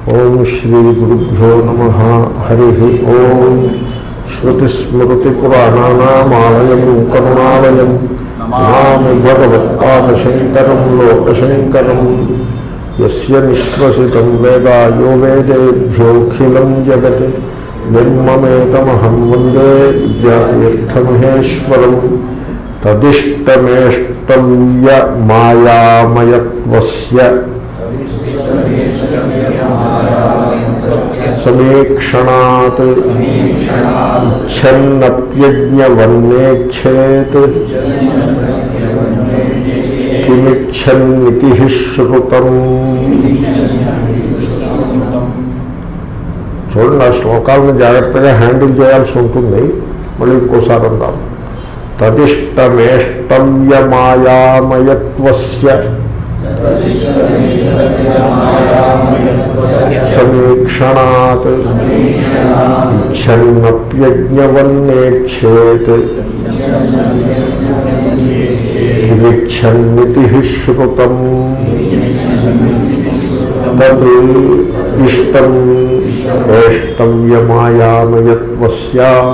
ఓం శ్రీ గురుభ్యో నమ హరి ఓం శ్రుతిస్మృతిపురాణానామాలయం కరుణాలయం నమామి భగవత్పాదశంకరం లోకశంకరం యస్య నిశ్వసితం వేదా యో వేదేభ్యోఖిలం జగత్ నిర్మమేకమహం వందే విద్యాతీర్థమహేశ్వరం తదిష్టమేష్టవ్య మాయామయత్వస్య సమీక్షణాత్ ఇచ్చన్నప్యజ్ఞవన్నేచ్చేత్ కిమిచ్చన్నితి శ్రుతం చూడండి ఆ శ్లోకాలను జాగ్రత్తగా హ్యాండిల్ చేయాల్సి ఉంటుంది మళ్ళీ ఇంకోసారి అందాం తదిష్టమేష్టవ్యమాయామయత్వస్య సమీక్షణాత్ ఇచ్చన్నప్యజ్ఞవన్నేచ్చేత్ కిమిచ్చన్నితి శ్రుతం తద్ ఇష్టం ఏష్టవ్యమాయామయత్వస్య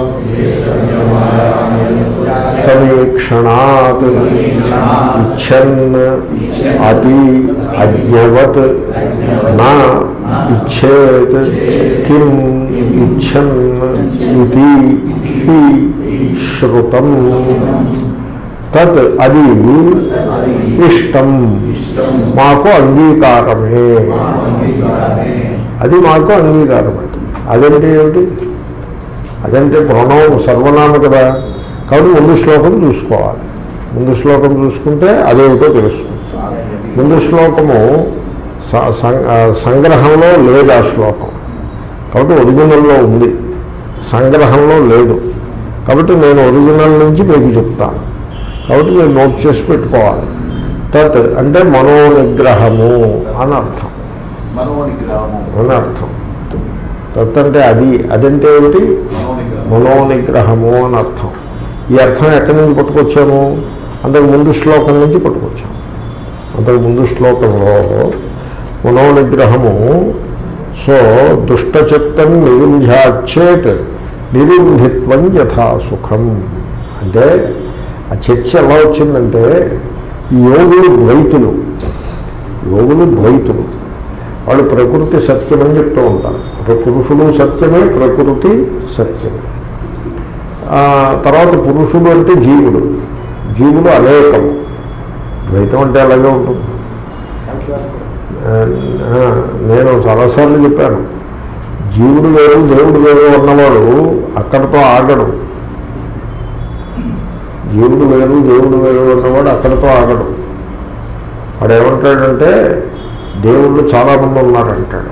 సమీక్షణాత్ ఇచ్చన్ అతి అజ్ఞవత్ నా ఇచ్చేత్ కిం ఇచ్చన్ ఇది హి శ్రుతం తత్ అది ఇష్టం మాకు అంగీకారమే అది మాకు అంగీకారమే అదంటే ఏమిటి అదంటే ప్రణవం సర్వనామ కదా కాబట్టి ముందు శ్లోకం చూసుకోవాలి ముందు శ్లోకం చూసుకుంటే అదేమిటో తెలుస్తుంది ముందు శ్లోకము స- సం- ఆ, సంగ్రహంలో లేదు ఆ శ్లోకం కాబట్టి ఒరిజినల్లో ఉంది సంగ్రహంలో లేదు కాబట్టి నేను ఒరిజినల్ నుంచి మీకు చెప్తాను కాబట్టి మీరు నోట్ చేసి పెట్టుకోవాలి తత్ అంటే మనోనిగ్రహము అని అర్థం మనోనిగ్రహము అని అర్థం తత్ అంటే అది అదంటే ఏమిటి మనోనిగ్రహం మనోనిగ్రహము అని అర్థం ఈ అర్థం ఎక్కడి నుంచి పట్టుకొచ్చాము అంతకు ముందు శ్లోకం నుంచి పట్టుకొచ్చాము అంతకు ముందు శ్లోకంలో మనోనిగ్రహము సో దుష్టచిత్తం నిరుంధ్యాచేత్ నిరుంధిత్వం యథా సుఖం అంటే ఆ చర్చ ఎలా వచ్చిందంటే ఈ యోగులు ద్వైతులు యోగులు ద్వైతులు వాళ్ళు ప్రకృతి సత్యమని చెప్తూ ఉంటారు ప్ర- పురుషుడు సత్యమే ప్రకృతి సత్యమే ఆ, తర్వాత పురుషుడు అంటే జీవుడు జీవుడు అనేకము ద్వైతం అంటే అలాగే ఉంటుంది ఆ, ఆ, నేను చాలాసార్లు చెప్పాను జీవుడు వేరు దేవుడు వేరు ఉన్నవాడు అక్కడితో ఆగడు జీవుడు వేరు దేవుడు వేరు ఉన్నవాడు అక్కడితో ఆగడు వాడు ఏమంటాడంటే దేవుళ్ళు చాలామంది ఉన్నారంటాడు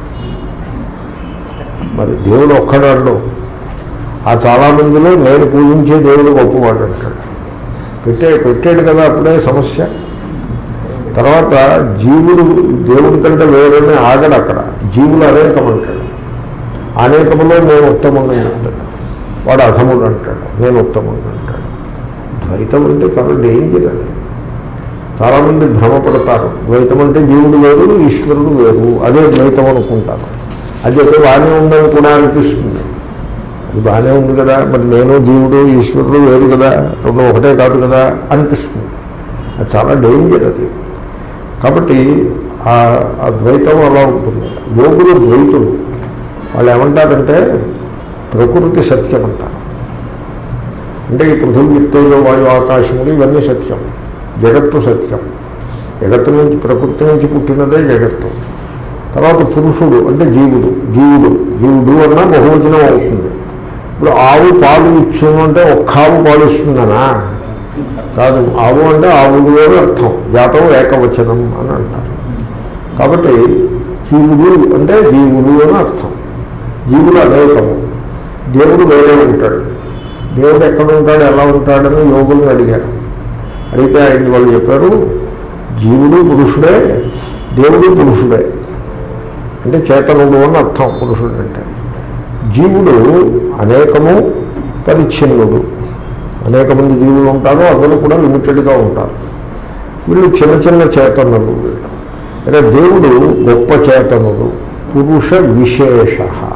మరి దేవుడు ఒక్కడాడు ఆ చాలామందిలో నేను పూజించే దేవుడు గొప్పవాడు అంటాడు పెట్టే పెట్టాడు కదా అప్పుడే సమస్య తర్వాత జీవుడు దేవుడి కంటే వేరేనే ఆగడు అక్కడ జీవులు అనేకం అంటాడు అనేకములో నేను ఉత్తముడు అంటాడు వాడు అధముడు అంటాడు నేను ఉత్తముడు అంటాడు ద్వైతం అంటే చాలా డేంజర్ అది చాలామంది భ్రమపడతారు ద్వైతం అంటే జీవుడు వేరు ఈశ్వరుడు వేరు అదే ద్వైతం అనుకుంటారు అది అయితే బాగానే ఉందని కూడా అనిపిస్తుంది అది బాగానే ఉంది కదా మరి నేను జీవుడు ఈశ్వరుడు వేరు కదా రెండు ఒకటే కాదు కదా అనిపిస్తుంది అది చాలా డేంజర్ అది కాబట్టి ఆ ఆ ద్వైతం అలా ఉంటుంది యోగులు ద్వైతులు వాళ్ళు ఏమంటారంటే ప్రకృతి సత్యం అంటారు అంటే ఈ పృథివీ తేజో వాయు ఆకాశములు ఇవన్నీ సత్యం జగత్తు సత్యం జగత్తు నుంచి ప్రకృతి నుంచి పుట్టినదే జగత్తు తర్వాత పురుషుడు అంటే జీవుడు జీవుడు జీవుడు అన్నా బహువచనం అవుతుంది ఇప్పుడు ఆవు పాలు ఇచ్చును అంటే ఒక్క ఆవు పాలు ఇస్తుందనా కాదు ఆవు అంటే ఆవుడు అని అర్థం జాతం ఏకవచనం అని అంటారు కాబట్టి జీవుడు అంటే జీవుడు అని అర్థం జీవుడు అనేకము దేవుడు వేరే ఉంటాడు దేవుడు ఎక్కడ ఉంటాడు ఎలా ఉంటాడని యోగుల్ని అడిగారు అడిగితే ఆయన వాళ్ళు చెప్పారు జీవుడు పురుషుడే దేవుడు పురుషుడే అంటే చేతనుడు అని అర్థం పురుషుడు అంటే జీవుడు అనేకము పరిచ్ఛిన్నుడు అనేక మంది జీవులు ఉంటారు అందరూ కూడా లిమిటెడ్గా ఉంటారు వీళ్ళు చిన్న చిన్న చేతనులు వీళ్ళు అదే దేవుడు గొప్ప చేతనుడు పురుష విశేష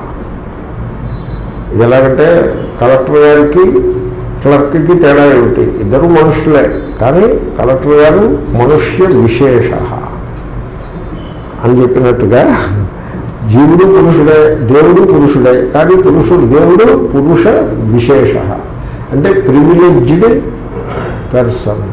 ఇది ఎలాగంటే కలెక్టర్ గారికి క్లర్క్కి తేడా ఏమిటి ఇద్దరు మనుషులే కానీ కలెక్టర్ గారు మనుష్య విశేష అని చెప్పినట్టుగా జీవుడు పురుషుడే దేవుడు పురుషుడే కానీ పురుషుడు దేవుడు పురుష విశేష అంటే ప్రివిలేజ్డ్ పర్సన్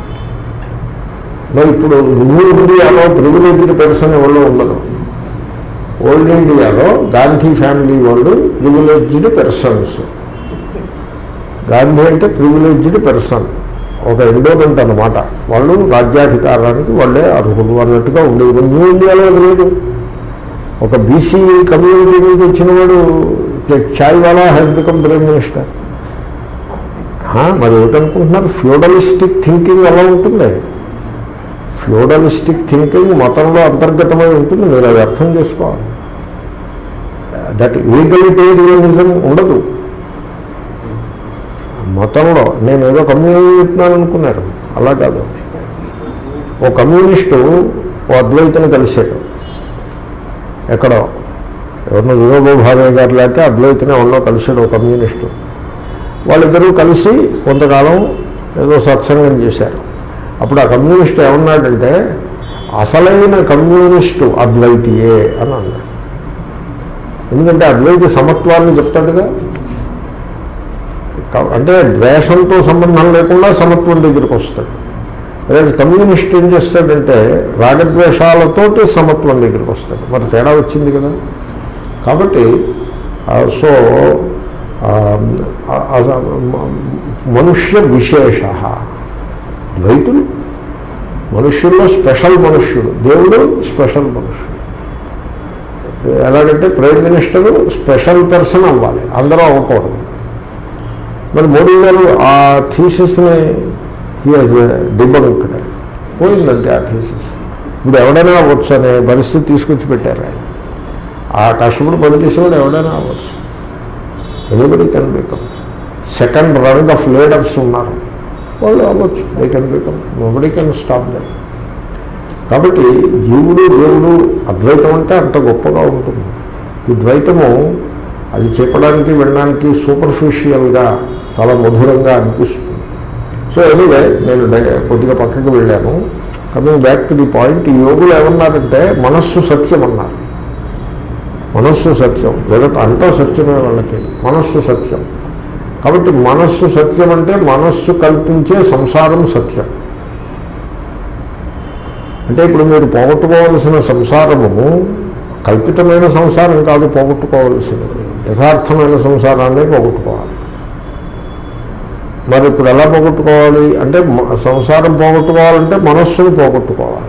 మరి ఇప్పుడు న్యూ ఇండియాలో ప్రివిలేజ్డ్ పర్సన్ ఎవరో ఉండదు ఓల్డ్ ఇండియాలో గాంధీ ఫ్యామిలీ వాళ్ళు ప్రివిలేజ్డ్ పర్సన్స్ గాంధీ అంటే ప్రివిలేజ్డ్ పర్సన్ ఒక ఎండోమెంట్ అన్నమాట వాళ్ళు రాజ్యాధికారానికి వాళ్ళే అర్హులు అన్నట్టుగా ఉండేది న్యూ ఇండియాలో అది లేదు ఒక బీసీ కమ్యూనిటీ నుంచి వచ్చిన వాడు chai wala he's become prime minister మరి ఏమిటనుకుంటున్నారు ఫ్యూడలిస్టిక్ థింకింగ్ ఎలా ఉంటుంది ఫ్యూడలిస్టిక్ థింకింగ్ మతంలో అంతర్గతమై ఉంటుంది మీరు అది అర్థం చేసుకోవాలి దట్ ఈగలిటేరియనిజం ఉండదు మతంలో నేను ఏదో కమ్యూనిజం చెప్తున్నాను అనుకున్నారు అలా కాదు ఓ కమ్యూనిస్టు ఓ అద్వైతని కలిశాడు ఎక్కడో ఎవరినో వినోబో భావే గారు లేకపోతే అద్వైతనే ఉన్నో కలిశాడు ఓ కమ్యూనిస్టు వాళ్ళిద్దరూ కలిసి కొంతకాలం ఏదో సత్సంగం చేశారు అప్పుడు ఆ కమ్యూనిస్ట్ ఏమన్నాడంటే అసలైన కమ్యూనిస్టు అద్వైతియే అని అన్నాడు ఎందుకంటే అద్వైతి సమత్వాన్ని చెప్తాడుగా కా- అంటే ద్వేషంతో సంబంధం లేకుండా సమత్వం దగ్గరికి వస్తాడు అదే కమ్యూనిస్ట్ ఏం చేస్తాడంటే రాగద్వేషాలతోటి సమత్వం దగ్గరికి వస్తాడు మరి తేడా వచ్చింది కదా కాబట్టి ఆ, సో ఆ, ఆ, ఆ, మనుష్య విశేష ద్వైతులు మనుష్యుల్లో స్పెషల్ మనుష్యుడు దేవుడు స్పెషల్ మనుష్యుడు ఎలాగంటే ప్రైమ్ మినిస్టర్ స్పెషల్ పర్సన్ అవ్వాలి అందరూ అవ్వకూడదు మరి మోడీ గారు ఆ థీసిస్ని హియజ్ డిబంక్డ్ పోయిందంటే ఆ థీసిస్ ఇప్పుడు ఎవడైనా అవ్వచ్చు అనే పరిస్థితి తీసుకొచ్చి పెట్టారు ఆయన ఆ కష్టపడి పనిచేసేవాడు ఎవడైనా అవ్వచ్చు anybody can become second rung of leaders ఉన్నారు వాళ్ళు అవ్వచ్చు they can become nobody can stop them కాబట్టి జీవుడు దేవుడు అద్వైతం అంటే అంత గొప్పగా ఉంటుంది ఈ ద్వైతము అది చెప్పడానికి వినడానికి సూపర్ఫిషియల్గా చాలా మధురంగా అనిపిస్తుంది సో ఎనీవే నేను డై- కొద్దిగా పక్కకి వెళ్ళాను coming back to the point ఈ యోగులు ఏమన్నారంటే మనస్సు సత్యం అన్నారు మనస్సు సత్యం జగత్ అంతా సత్యమే వాళ్ళకి మనస్సు సత్యం కాబట్టి మనస్సు సత్యం అంటే మనస్సు కల్పించే సంసారం సత్యం అంటే ఇప్పుడు మీరు పోగొట్టుకోవలసిన సంసారము కల్పితమైన సంసారం కాదు పోగొట్టుకోవలసినది యథార్థమైన సంసారాన్ని పోగొట్టుకోవాలి మరి ఇప్పుడు ఎలా పోగొట్టుకోవాలి అంటే మ- సంసారం పోగొట్టుకోవాలంటే మనస్సుని పోగొట్టుకోవాలి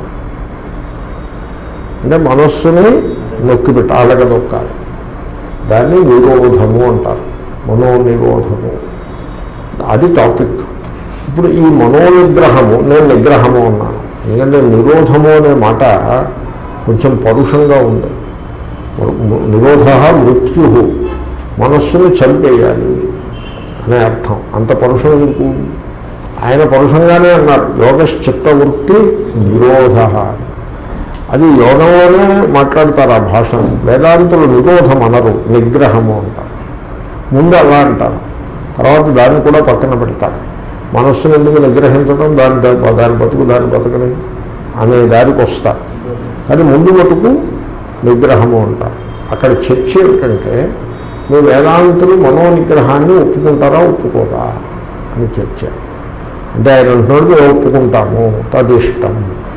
అంటే మనస్సుని నొక్కి పెట్టి అలగ నొక్కాలి దాన్ని నిరోధము అంటారు మనోనిరోధము అది టాపిక్ ఇప్పుడు ఈ మనోనిగ్రహము నేను నిగ్రహము అన్నాను ఎందుకంటే నిరోధము అనే మాట కొంచెం పరుషంగా ఉంది నిరోధ మృత్యు మనస్సును చంపేయాలి అనే అర్థం అంత పరుషం ఎందుకు ఆయన పరుషంగానే అన్నారు యోగశ్చిత్తవృత్తి నిరోధ అని అది యోగంలోనే మాట్లాడతారు ఆ భాషను వేదాంతులు నిరోధం అనరు నిగ్రహము అంటారు ముందు అలా అంటారు తర్వాత దాన్ని కూడా పక్కన పెడతారు మనస్సును ఎందుకు నిగ్రహించడం దాని దా- దాని బతుకు దాని బతుకుని అనే దారికి వస్తారు కానీ ముందు బతుకు నిగ్రహము అంటారు అక్కడ చర్చ ఏమిటంటే మీ వేదాంతులు మనోనిగ్రహాన్ని ఒప్పుకుంటారా ఒప్పుకోరా అని చర్చ అంటే ఆయన అంటున్నాడు మేము ఒప్పుకుంటాము తదిష్టం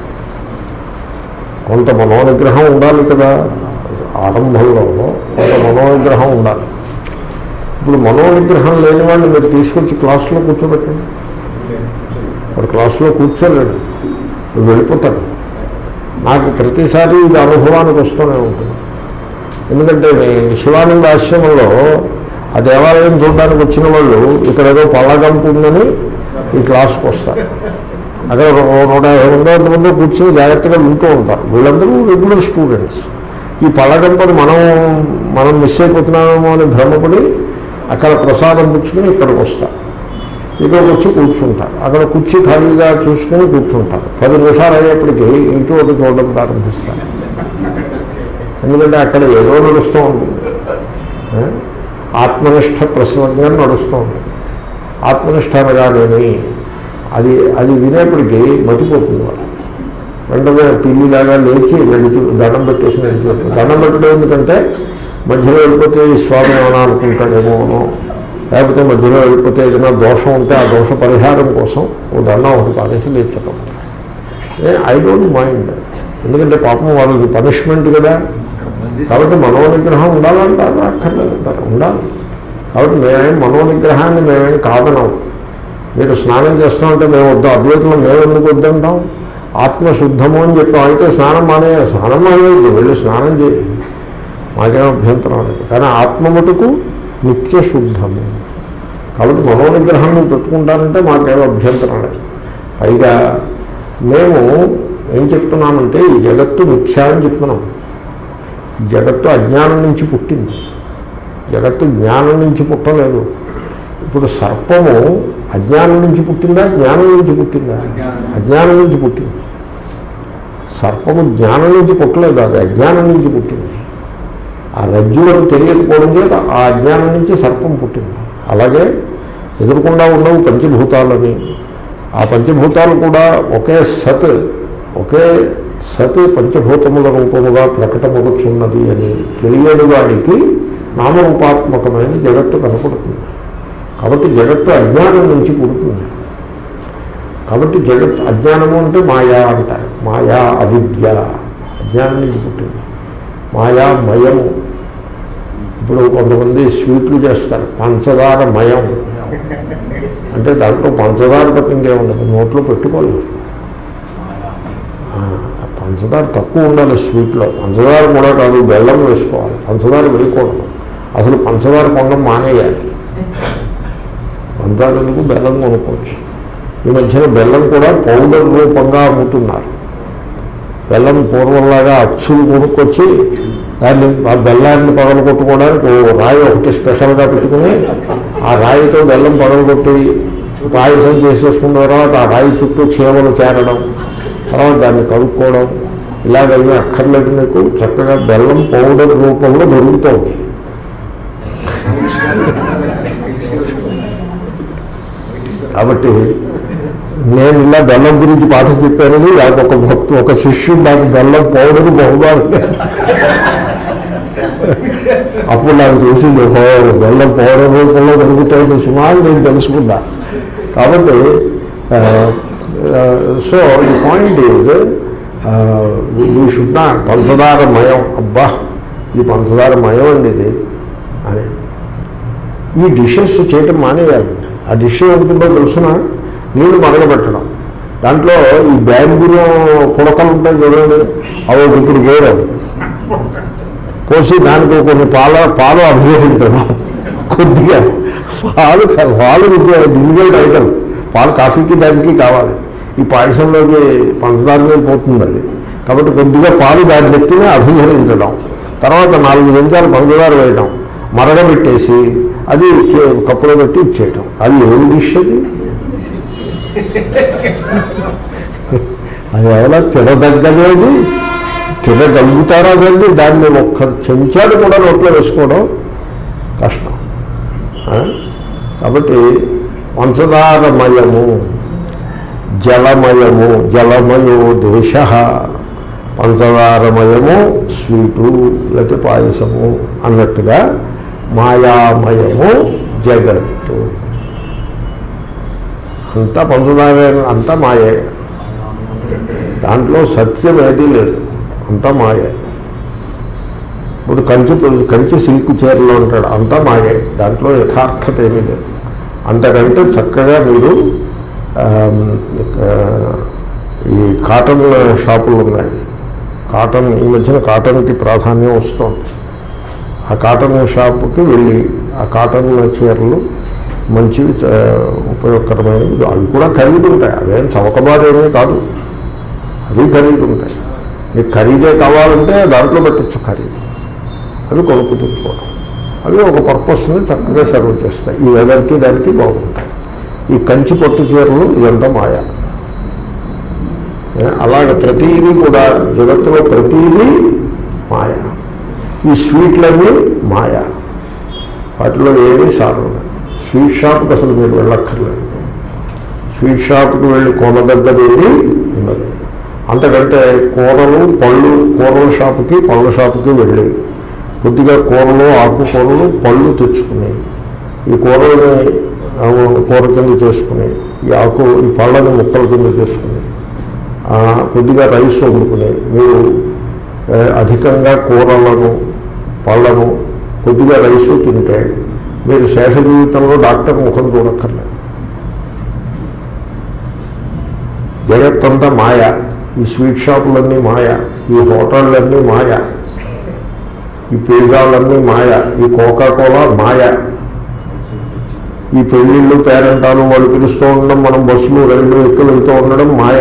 కొంత మనోనిగ్రహం ఉండాలి కదా ఆరంభంలో కొంత మనోనిగ్రహం ఉండాలి ఇప్పుడు మనోనిగ్రహం లేని వాడిని మీరు తీసుకొచ్చి క్లాసులో కూర్చోబెట్టండి వాడు క్లాసులో కూర్చోలేడు వాడు వెళ్ళిపోతాడు నాకు ప్రతిసారి ఇది అనుభవానికి వస్తూనే ఉంటుంది ఎందుకంటే మీ శివానంద ఆశ్రమంలో ఆ దేవాలయం చూడడానికి వచ్చిన వాళ్ళు ఇక్కడ ఏదో పళ్ళగంపు ఉందని ఈ క్లాస్కి వస్తారు అక్కడ ఒక నూట యాభై మంది వంద మంది కూర్చొని జాగ్రత్తగా వింటూ ఉంటారు వీళ్ళందరూ రెగ్యులర్ స్టూడెంట్స్ ఈ పళ్ళగంపని మనం మనం మిస్ అయిపోతున్నామేమో అని భ్రమపడి అక్కడ ప్రసాదం పుచ్చుకొని ఇక్కడికి వస్తారు ఇక్కడికి వచ్చి కూర్చుంటారు అక్కడ కుర్చీ ఖాళీగా చూసుకొని కూర్చుంటారు పది నిమిషాలు అయ్యేప్పటికీ ఇంటి ఒకటి చూడడం ప్రారంభిస్తారు ఎందుకంటే అక్కడ ఏదో నడుస్తూ ఉంటుంది ఏ? ఆత్మనిష్ట ప్రసంగం నడుస్తూ ఉంటుంది ఆత్మనిష్ట అనగానేమి అది అది వినేప్పటికీ మతిపోతుంది వాళ్ళు వెంటనే పిల్లిలాగా లేచి నడిచి దండం పెట్టేసి నడిచిపోతుంది దండం పెట్టడం ఎందుకంటే మధ్యలో వెళ్ళిపోతే ఈ స్వామి ఏమైనా అనుకుంటాడేమోనో లేకపోతే మధ్యలో వెళ్ళిపోతే ఏదైనా దోషం ఉంటే ఆ దోష పరిహారం కోసం ఓ దండం ఒకటి పారేసి లేచటం ఐ డోంట్ మైండ్ ఎందుకంటే పాపం వాళ్ళకి పనిష్మెంట్ కదా కాబట్టి మనోనిగ్రహం ఉండాలంటారు అక్కర్లేదంటారు ఉండాలి కాబట్టి మేమేం మనోనిగ్రహాన్ని మేమేం కాదనం మీరు స్నానం చేస్తామంటే మేము వద్దాం అద్వైతంలో మేము ఎందుకు వద్దంటాం ఆత్మశుద్ధము అని చెప్పాం అయితే స్నానం మానే స్నానం మానేది వెళ్ళి స్నానం చేయి మాకేం అభ్యంతరం లేదు కానీ ఆత్మ మటుకు నిత్య శుద్ధము కాబట్టి మనోనిగ్రహం మీరు పెట్టుకుంటారంటే మాకేం అభ్యంతరం లేదు పైగా మేము ఏం చెప్తున్నామంటే ఈ జగత్తు మిథ్యా అని చెప్తున్నాం ఈ జగత్తు అజ్ఞానం నుంచి పుట్టింది జగత్తు జ్ఞానం నుంచి పుట్టలేదు ఇప్పుడు సర్పము అజ్ఞానం నుంచి పుట్టిందా జ్ఞానం నుంచి పుట్టిందా అజ్ఞానం నుంచి పుట్టింది సర్పము జ్ఞానం నుంచి పుట్టలేదు అది అజ్ఞానం నుంచి పుట్టింది ఆ రజ్జులను తెలియకపోవడం చేత ఆ అజ్ఞానం నుంచి సర్పం పుట్టింది అలాగే ఎదురుకుండా ఉన్నవి పంచభూతాలని ఆ పంచభూతాలు కూడా ఒకే సత్ ఒకే సత్ పంచభూతముల రూపముగా ప్రకటమవుతున్నది అని తెలియని వాడికి నామరూపాత్మకమైన జగత్తు కనపడుతుంది కాబట్టి జగత్తు అజ్ఞానం నుంచి పుడుతుంది కాబట్టి జగత్ అజ్ఞానము అంటే మాయా అంటారు మాయా అవిద్య అజ్ఞానం నుంచి పుట్టింది మాయా మయము ఇప్పుడు కొంతమంది స్వీట్లు చేస్తారు పంచదార మయం అంటే దాంట్లో పంచదార తప్ప ఇంకేముండదు నోట్లో పెట్టుకోలేదు ఆ, పంచదార తక్కువ ఉండాలి స్వీట్లో పంచదార కూడా కాదు బెల్లం వేసుకోవాలి పంచదార వేయకూడదు అసలు పంచదార కొనడం మానేయాలి పంచదార ఎందుకు బెల్లం కొనుక్కోవచ్చు ఈ మధ్యన బెల్లం కూడా పౌడర్ రూపంగా అమ్ముతున్నారు బెల్లం పూర్వంలాగా అచ్చులు కొనుక్కొచ్చి దాన్ని ఆ బెల్లాన్ని పగలగొట్టుకోవడానికి ఓ రాయి ఒకటి స్పెషల్గా పెట్టుకుని ఆ రాయితో బెల్లం పగలగొట్టి పాయసం చేసేసుకున్న తర్వాత ఆ రాయి చుట్టూ చీమలు చేరడం తర్వాత దాన్ని కలుపుకోవడం ఇలాగవి అక్కర్లేదు మీకు చక్కగా బెల్లం పౌడర్ రూపంలో దొరుకుతుంది కాబట్టి నేను ఇలా బెల్లం గురించి పాట చెప్పానని నాకు ఒక భక్తు ఒక శిష్యుడు నాకు బెల్లం పౌడర్ బహుమానం అప్పుడు నాకు తెలిసింది ఓహో బెల్లం పౌడర్ రూపంలో దొరుకుతాయి సుమారు నేను తెలుసుకున్నా కాబట్టి so the point is he should not పంచదార మయం అబ్బా ఇది పంచదార మయం అండి ఇది అని ఈ డిషెస్ చేయటం మానేయాలి ఆ డిష్ ఏమిటో తెలుసిన నీళ్లు మరగబెట్టడం దాంట్లో ఈ బ్యాంబులో పుడకలు ఉంటాయి చూడండి అవి ఇప్పుడు వేయడం పోసి దానికి కొన్ని పాల పాలు అభినందించడం కొద్దిగా పాలు పాలు డివిజెంట్ ఐటమ్ పాలు కాఫీకి దానికి కావాలి ఈ పాయసంలోకి పంచదార మీద పోతుంది అది కాబట్టి కొద్దిగా పాలు దాని ఎత్తినే అభినందించడం తర్వాత నాలుగు నిమిషాలు పంచదార వేయడం మరగబెట్టేసి అది కే- కప్పులో పెట్టి ఇచ్చేయటం అది ఏం డిష్ అది అది ఎవరో తినదగ్గదేది తినగలుగుతారా కండి దాన్ని ఒక్క చెంచాడు కూడా నోట్లో వేసుకోవడం కష్టం ఆ? కాబట్టి పంచదారమయము జలమయము జలమయో దేశ పంచదారమయము స్వీటు లేకపోతే పాయసము అన్నట్టుగా మాయామయము జగత్తు అంతా పంచదార అంతా మాయే దాంట్లో సత్యం ఏదీ లేదు అంతా మాయే ఇప్పుడు కంచి కంచి సిల్క్ చీరలో ఉంటాడు అంతా మాయే దాంట్లో యథార్థత ఏమీ లేదు అంతకంటే చక్కగా మీరు ఆమ్, ఆ, ఈ కాటన్ షాపులు ఉన్నాయి కాటన్ ఈ మధ్యన కాటన్కి ప్రాధాన్యం వస్తుంది ఆ కాటన్ షాపుకి వెళ్ళి ఆ కాటన్ చీరలు మంచివి చ- ఉపయోగకరమైనవి అవి కూడా ఖరీదు ఉంటాయి అదేం చవకబారేమీ కాదు అవి ఖరీదు ఉంటాయి మీకు ఖరీదే కావాలంటే దాంట్లో పెట్టచ్చు ఖరీదు అవి కొనుక్కు తెచ్చుకోవడం అవి ఒక పర్పస్ని చక్కగా సర్వ్ చేస్తాయి ఈ వెదర్కి దానికి బాగుంటాయి ఈ కంచి పట్టు చీరలు ఇదంతా మాయా ఏ, అలాగ ప్రతీది కూడా జగత్తులో ప్రతీది మాయ ఈ స్వీట్లన్నీ మాయ వాటిలో ఏమీ సారం లేదు స్వీట్ షాప్కి అసలు మీరు వెళ్ళక్కర్లేదు స్వీట్ షాప్కి వెళ్ళి కొనదగ్గదేది ఉండదు అంతకంటే కూరలు పళ్ళు కూరల షాపుకి పళ్ళ షాపుకి వెళ్ళి కొద్దిగా కూరలు ఆకుకూరలు పళ్ళు తెచ్చుకుని ఈ కూరల్ని ఆ, కూర కింద చేసుకుని ఈ ఆకు ఈ పళ్ళని ముక్కల కింద చేసుకుని ఆ, కొద్దిగా రైస్ వండుకుని మీరు ఆ, అధికంగా కూరలను పళ్ళను కొద్దిగా రైసు తింటే మీరు శేష జీవితంలో డాక్టర్ ముఖం చూడక్కర్లేదు జగత్తంతా మాయ ఈ స్వీట్ షాపులన్నీ మాయ ఈ హోటళ్ళన్నీ మాయ ఈ పిజ్జాలన్నీ మాయ ఈ కోకా కోలా మాయ ఈ పెళ్ళిళ్ళు పేరెంటాలు వాళ్ళు పిలుస్తూ ఉండడం మనం బస్సులు రైళ్ళు ఎక్కి వెళ్తూ ఉండడం మాయ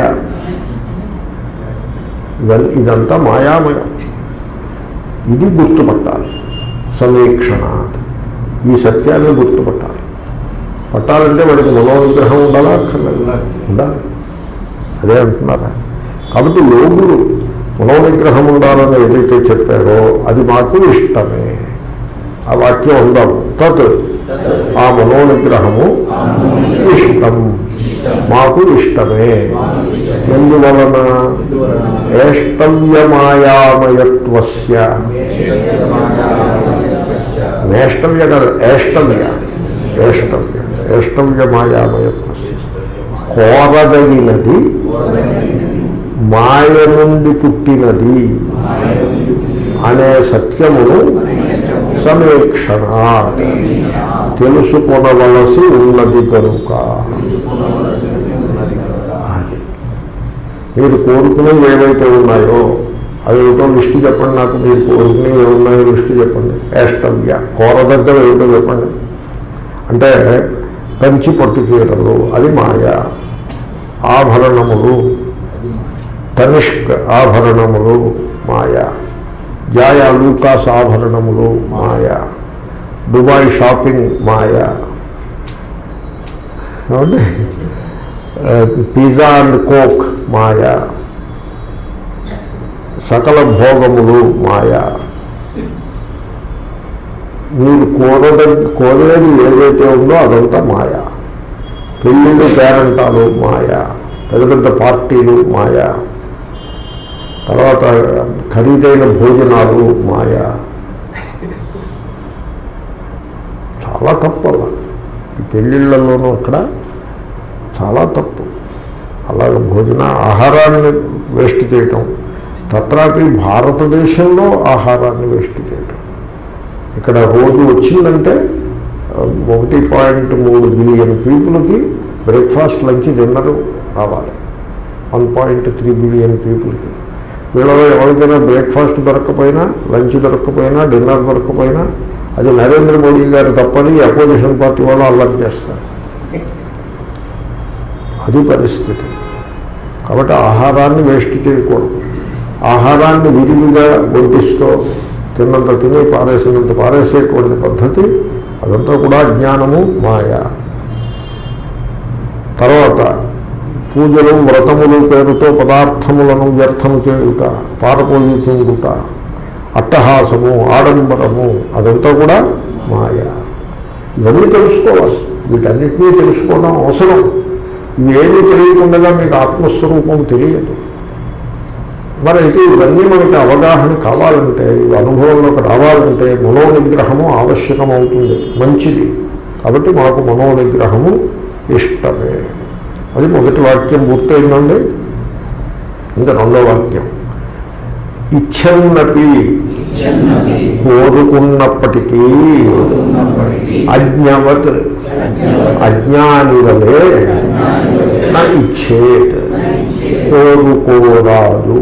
ఇవన్నీ ఇదంతా మాయామయం ఇది గుర్తుపట్టాలి సమీక్షణ ఈ సత్యాన్ని గుర్తుపట్టాలి పట్టాలంటే వాడికి మనోవిగ్రహం ఉండాలా అక్కర్లేదు ఉండాలి అదే అంటున్నారా కాబట్టి యోగులు మనోవిగ్రహం ఉండాలని ఏదైతే చెప్పారో అది మాకు ఇష్టమే ఆ వాక్యం ఉందాము తత్ ఆ మనోనిగ్రహము ఇష్టం మాకు ఇష్టమే ఎందువలన ఏష్టవ్యమాయామయత్వస్య నేష్టవ్య కాదు ఏష్టవ్య ఏష్టవ్య ఏష్టవ్యమాయామయత్వస్య కోరదగినది మాయ నుండి పుట్టినది అనే సత్యమును సమీక్షణ తెలుసుకొనవలసి ఉన్నది కనుక అది మీరు కోరుకునేవి ఏవైతే ఉన్నాయో అవి ఏమిటో లిస్టు చెప్పండి నాకు మీరు కోరుకునేవి ఏమున్నాయో లిస్టు చెప్పండి ఏష్టవ్య కోరదగ్గర ఏమిటో చెప్పండి అంటే కంచి పట్టు చీరలు అది మాయ ఆభరణములు తనిష్క్ ఆభరణములు మాయ జాయా లూకాస్ ఆభరణములు మాయ దుబాయ్ షాపింగ్ మాయ ఏమండి? ఆ, పిజ్జా అండ్ కోక్ మాయ సకల భోగములు మాయ మీరు కోరద కోరేది ఏదైతే ఉందో అదంతా మాయ పెళ్ళిళ్ళు పేరంటాలు మాయ పెద్ద పెద్ద పార్టీలు మాయ తర్వాత ఖరీదైన భోజనాలు మాయ చాలా తప్పు అలా ఈ పెళ్ళిళ్ళలోనూ అక్కడ చాలా తప్పు అలాగ భోజన ఆహారాన్ని వేస్ట్ చేయటం తత్రాపి భారతదేశంలో ఆహారాన్ని వేస్ట్ చేయటం ఇక్కడ రోజు వచ్చిందంటే ఆ, ఒకటి పాయింట్ మూడు బిలియన్ పీపుల్కి బ్రేక్ఫాస్ట్ లంచ్ డిన్నర్ రావాలి వన్ పాయింట్ త్రీ బిలియన్ పీపుల్కి వీళ్ళలో ఎవరికైనా బ్రేక్ఫాస్ట్ దొరకకపోయినా లంచ్ దొరకకపోయినా డిన్నర్ దొరకకపోయినా అది నరేంద్ర మోడీ గారు తప్పని అపోజిషన్ పార్టీ వాళ్ళు అల్లరి చేస్తారు అది పరిస్థితి కాబట్టి ఆహారాన్ని వేస్ట్ చేయకూడదు ఆహారాన్ని విరివిగా వడ్డిస్తూ తిన్నంత తిని పారేసినంత పారేసేటువంటి పద్ధతి అదంతా కూడా అజ్ఞానము మాయ తర్వాత పూజలు వ్రతములు పేరుతో పదార్థములను వ్యర్థము చేయుట పారపోయుచుండుట అట్టహాసము ఆడంబరము అదంతా కూడా మాయ ఇవన్నీ తెలుసుకోవాలి వీటన్నిటినీ తెలుసుకోవడం అవసరం ఇవి ఏమీ తెలియకుండా మీకు ఆత్మస్వరూపం తెలియదు మరి అయితే ఇవన్నీ మనకి అవగాహన కావాలంటే ఇవి అనుభవంలోకి రావాలంటే మనోనిగ్రహము ఆవశ్యకమవుతుంది మంచిది కాబట్టి మాకు మనోనిగ్రహము ఇష్టమే అది మొదటి వాక్యం పూర్తయిందండి ఇంకా రెండో వాక్యం ఇచ్చన్నపి కోరుకున్నప్పటికీ అజ్ఞవత్ అజ్ఞాని వలే నా ఇచ్చేత్ కోరుకోరాదు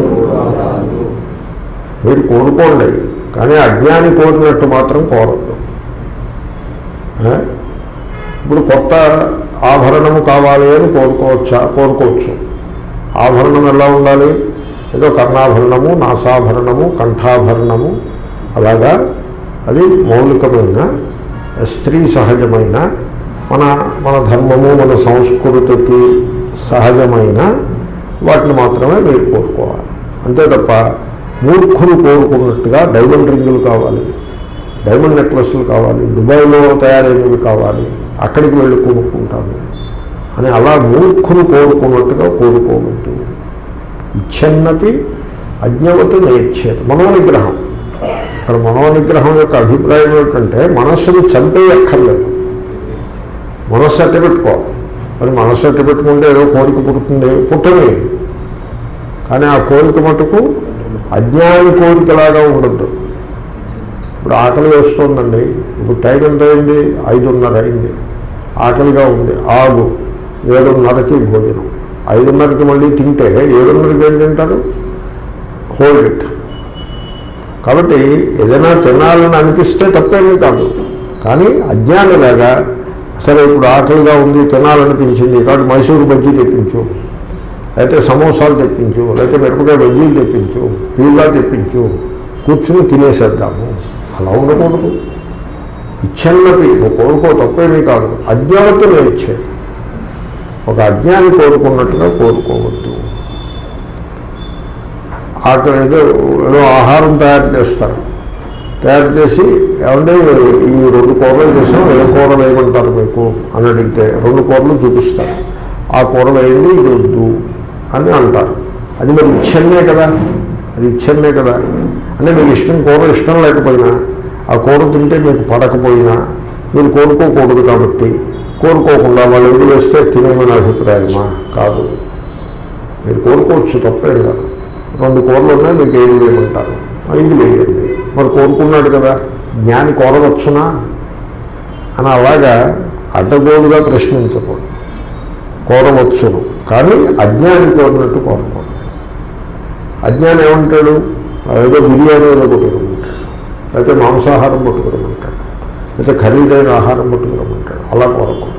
మీరు కోరుకోండి కానీ అజ్ఞాని కోరినట్టు మాత్రం కోరద్దు ఆ? ఇప్పుడు కొత్త ఆభరణము కావాలి అని కోరుకోవచ్చా కోరుకోవచ్చు ఆభరణం ఎలా ఉండాలి ఏదో కర్ణాభరణము నాసాభరణము కంఠాభరణము అలాగా అది మౌలికమైన స్త్రీ సహజమైన మన మన ధర్మము మన సంస్కృతికి సహజమైన వాటిని మాత్రమే మీరు కోరుకోవాలి అంతే తప్ప మూర్ఖులు కోరుకున్నట్టుగా డైమండ్ రింగులు కావాలి డైమండ్ నెక్లెస్లు కావాలి దుబాయ్లో తయారైనవి కావాలి అక్కడికి వెళ్ళి కొనుక్కుంటాను అని అలా మూర్ఖులు కోరుకున్నట్టుగా కోరుకోవద్దు ఇచ్చన్నపి అజ్ఞవతి నేర్చేది మనోనిగ్రహం ఇక్కడ మనోనిగ్రహం యొక్క అభిప్రాయం ఏమిటంటే మనస్సును చంపేయక్కర్లేదు మనస్సు అట్ట పెట్టుకోవాలి మరి మనస్సు అట్ట పెట్టుకుంటే ఏదో కోరిక పుడుతుంది పుట్టని కానీ ఆ కోరిక మటుకు అజ్ఞాని కోరికలాగా ఉండద్దు ఇప్పుడు ఆకలి వేస్తోందండి ఇప్పుడు టైం ఎంత అయింది ఐదున్నర అయింది ఆకలిగా ఉంది ఆగు ఏడున్నరకి భోజనం ఐదున్నరకి మళ్ళీ తింటే ఏడున్నరకి ఏం తింటారు హోల్డ్ ఇట్ కాబట్టి ఏదైనా తినాలని అనిపిస్తే తప్పేమీ కాదు కానీ అజ్ఞానిలాగా సరే ఇప్పుడు ఆకలిగా ఉంది తినాలనిపించింది కాబట్టి మైసూరు బజ్జీ తెప్పించు లేకపోతే సమోసాలు తెప్పించు లేకపోతే మిరపకాయ బజ్జీలు తెప్పించు పిజ్జా తెప్పించు కూర్చుని తినేసేద్దాము అలా ఉండకూడదు ఇచ్చన్నపి నువ్వు కోరుకో తప్పేమీ కాదు అజ్ఞానతో ఇచ్చేది ఒక అజ్ఞాని కోరుకున్నట్టుగా కోరుకోవద్దు అక్కడ ఏదో ఏదో ఆహారం తయారు చేస్తారు తయారు చేసి ఏమంటే ఈ రెండు కూరలు చేసాం ఏ కూర వేయమంటారు మీకు అని అడిగితే రెండు కూరలు చూపిస్తారు ఆ కూర వేయండి ఇది వద్దు అని అంటారు అది మరి ఇచ్చన్నే కదా అది ఇచ్చన్నే కదా అంటే మీకు ఇష్టం కూర ఇష్టం లేకపోయినా ఆ కూర తింటే మీకు పడకపోయినా మీరు కోరుకోకూడదు కాబట్టి కోరుకోకుండా వాళ్ళు ఏది వేస్తే తినేమని అభిప్రాయమా కాదు మీరు కోరుకోవచ్చు తప్పేం కాదు రెండు కూరలు ఉన్నాయి మీకు ఏది వేయమంటారు ఐదు వేయండి మరి కోరుకున్నాడు కదా జ్ఞాని కోరవచ్చునా అని అలాగా అడ్డగోలుగా ప్రశ్నించకూడదు కోరవచ్చును కానీ అజ్ఞాని కోరినట్టు కోరకూడదు అజ్ఞాని ఏమంటాడు ఏదో బిర్యానీ ఏదో పట్టుకురమంటాడు లేకపోతే మాంసాహారం పట్టుకురమంటాడు లేకపోతే ఖరీదైన ఆహారం పట్టుకురమంటాడు అలా కోరకూడదు